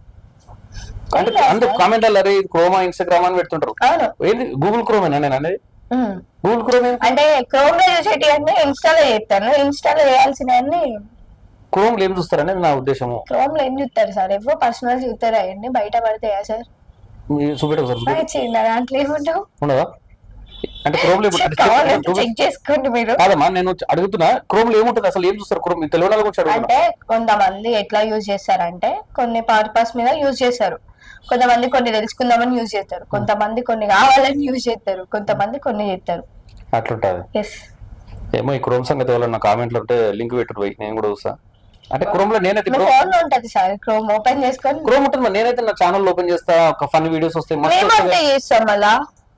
అంటే అందరు కామెంట్ అరే ఇది క్రోమా ఇన్స్టాగ్రామ్ అని పెడుతుంటారు అవును ఏంది గూగుల్ క్రోమ్ నేను అనేది ఉమ్. గూగుల్ క్రోమ్ ఏంది అంటే క్రోమ్ లో చూసేటి అన్ని ఇన్స్టాలో చేస్తాను ఇన్స్టాలో చేయాల్సినవన్నీ క్రోమ్ లో ఏం చూస్తారనేది నా ఉద్దేశము క్రోమ్ లో ఏం చూస్తారు సార్ ఎవరో పర్సనల్ చూస్తారు అవన్నీ బయట పడతాయా సార్ మీరు చూపెట్టు ఒకసారి చూపెట్టు. నాకు చిన్న దాంట్లో ఏముండవు ఉండదా అంటే క్రోమ్ లో ఇప్పుడు అంటే చెప్పు, కావాలంటే చూపెట్టు. చెక్ చేసుకోండి మీరు కాదమ్మా నేను అడుగుతున్నా క్రోమ్ లో ఏముంటుంది అసలు ఏం చూస్తారు క్రోమ్ తెలియని వాళ్ళ గురించి అడుగుతున్నా అంటే కొంతమంది ఎట్లా యూజ్ చేస్తారంటే కొన్ని పర్పస్ మీద యూజ్ చేస్తారు కొంతమంది కొన్ని తెలుసుకుందామని యూజ్ చేస్తారు కొంతమంది కొన్ని కావాలని యూజ్ చేస్తారు కొంతమంది కొన్ని చేస్తారు అట్లుంటది ఎస్ ఏమో ఈ క్రోమ్ సంగతి ఎవరన్నా కామెంట్లు ఉంటే లింక్ పెట్టు పోయి నేను కూడా చూస్తా అంటే క్రోమ్ లో నేనైతే మీ క్రోమ్ ఫోన్ లో ఉంటది సార్ క్రోమ్ ఓపెన్ చేసుకొని క్రోమ్ ఉంటుంది మరి నేనైతే నా ఛానల్ ఓపెన్ చేస్తా ఒక ఫన్ వీడియోస్ వస్తాయి మస్తు మేమంతే వస్తాయి. చేస్తాం మళ్ళా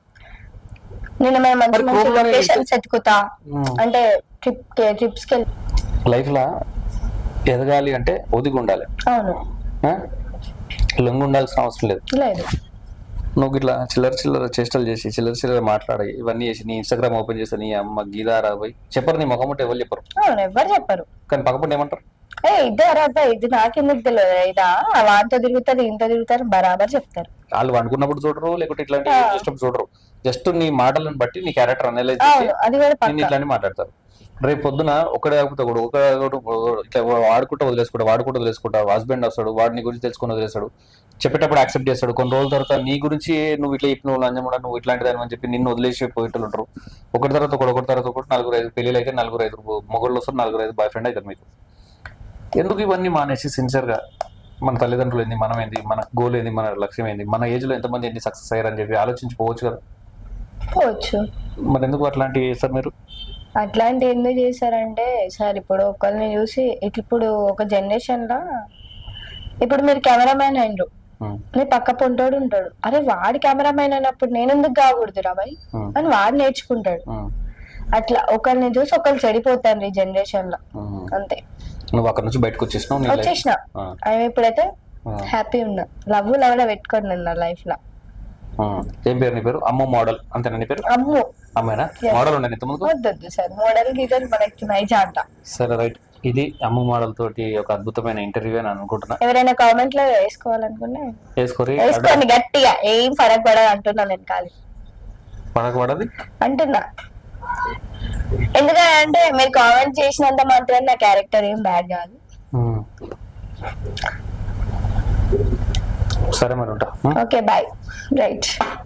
నేను మేము మంచి మరి మంచి Chrome లోనే లొకేషన్స్ ఎత్తుకుతా మ్మ్. అంటే ట్రిప్ ట్రిప్స్ కి వెళ్తా లైఫ్ లా ఎదగాలి అంటే ఒదిగి ఉండాలి అవును ఆ? లొంగి ఉండాల్సిన అవసరం లేదు లేదు నువ్వు ఇట్లా చిల్లర చిల్లర చేష్టలు చేసి చిల్లర చిల్లర మాట్లాడి ఇవన్నీ చేసి నీ ఇన్స్టాగ్రామ్ ఓపెన్ చేస్తే నీ అమ్మ గీదారా పోయి చెప్పరు నీ ముఖం ఉంటే ఎవరు చెప్పరు అవును ఎవరు చెప్పరు కానీ పక్కపండి ఏమంటారు ఏ ఇద్దరు అబ్బాయి ఇది నాకెందుకు తెలియదు ఇదా వాంతో తిరుగుతారు ఇంత తిరుగుతారు బరాబర్ చెప్తారు వాళ్ళు వండుకున్నప్పుడు చూడరు లేకుంటే ఇట్లాంటి ఆ. చేసినప్పుడు చూడరు జస్ట్ నీ మాటలను బట్టి నీ క్యారెక్టర్ అనలైజ్ చేసి అవును అది కూడా నేను పక్క ఇట్లాంటి మాట్లాడతారు రేపు పొద్దున ఒకడే కాకపోతే ఒకడు ఒక ఇట్లా వాడుకుంటూ వదిలేసుకుంటా వాడుకుంటూ వదిలేసుకుంటా హస్బెండ్ వస్తాడు వాడిని గురించి తెలుసుకొని వదిలేస్తాడు చెప్పేటప్పుడు యాక్సెప్ట్ చేస్తాడు కొన్ని రోజుల తర్వాత నీ గురించి నువ్వు ఇట్లా చెప్పిన లంజముడా నువ్వు ఇట్లాంటి దాని అని చెప్పి నిన్ను వదిలేసి పోయేటోళ్ళు ఉంటారు ఒకటి తర్వాత ఒకటి ఒకటి తర్వాత ఒకటి నలుగురు ఐదు పెళ్ళిళ్ళు అయితే నలుగురు ఐదు మొగళ్ళు వస్తారు నలుగురు ఐదు బాయ్ ఫ్రెండ్ అవుతారు మీకు ఎందుకు ఇవన్నీ మానేసి సిన్సియర్గా మన తల్లిదండ్రులు ఏంది మనం ఏంది మన గోల్ ఏంది మన లక్ష్యం ఏంది మన ఏజ్ లో ఎంతమంది ఎన్ని సక్సెస్ అయ్యారని చెప్పి ఆలోచించుకోవచ్చు కదా పోవచ్చు మరి ఎందుకు అట్లాంటివి చేస్తారు మీరు అట్లాంటి ఎందుకు చేశారంటే సార్ ఇప్పుడు ఒకరిని చూసి ఇట్ల- ఇప్పుడు ఒక జనరేషన్ లో ఇప్పుడు మీరు కెమెరామ్యాన్ అయిండ్రు ఉమ్, మీ పక్క పొంటోడు ఉంటాడు అరే వాడి కెమెరామ్యాన్ అయినప్పుడు నేను ఎందుకు కాకూడదు రాబాయ్ ఉమ్, అని వాడు నేర్చుకుంటాడు ఉమ్, అట్లా ఒకరిని చూసి ఒకరు చెడిపోతారు ఈ జనరేషన్ లో ఉమ్. అంతే నువ్వు అక్కడ నుంచి బయటకు వచ్చేసినావు నీ life- వచ్చేసిన ఆ, అవి ఇప్పుడైతే ఆ, హ్యాపీ ఉన్నా లవ్ లవ్ పెట్టుకోండి నా లైఫ్ లో ఆ. ఏం పేరు నీ పేరు అమ్మ మోడల్ అంతేనా నీ పేరు అమ్ము అమ్మాయినా Yes. మోడల్ ఉండే ఇంతకుముందు వద్దొద్దు సార్ మోడల్ గీతలు మనకి నైజా అంట సరే రైట్ ఇది అమ్మ మోడల్ తోటి ఒక అద్భుతమైన ఇంటర్వ్యూ అని అనుకుంటున్నా ఎవరైనా కామెంట్ లో వేసుకోవాలనుకున్నా వేసుకోరి వేసుకోండి గట్టిగా ఏం ఫరక్ పడదు అంటున్నా నేను ఖాళీ పడక పడది అంటున్నా ఎందుకంటే మీరు కామెంట్ చేసినంత మాత్రం నా క్యారెక్టర్ ఏం బ్యాడ్ కాదు ఉమ్. సరే మరి ఉంటా ఉమ్. Okay bye right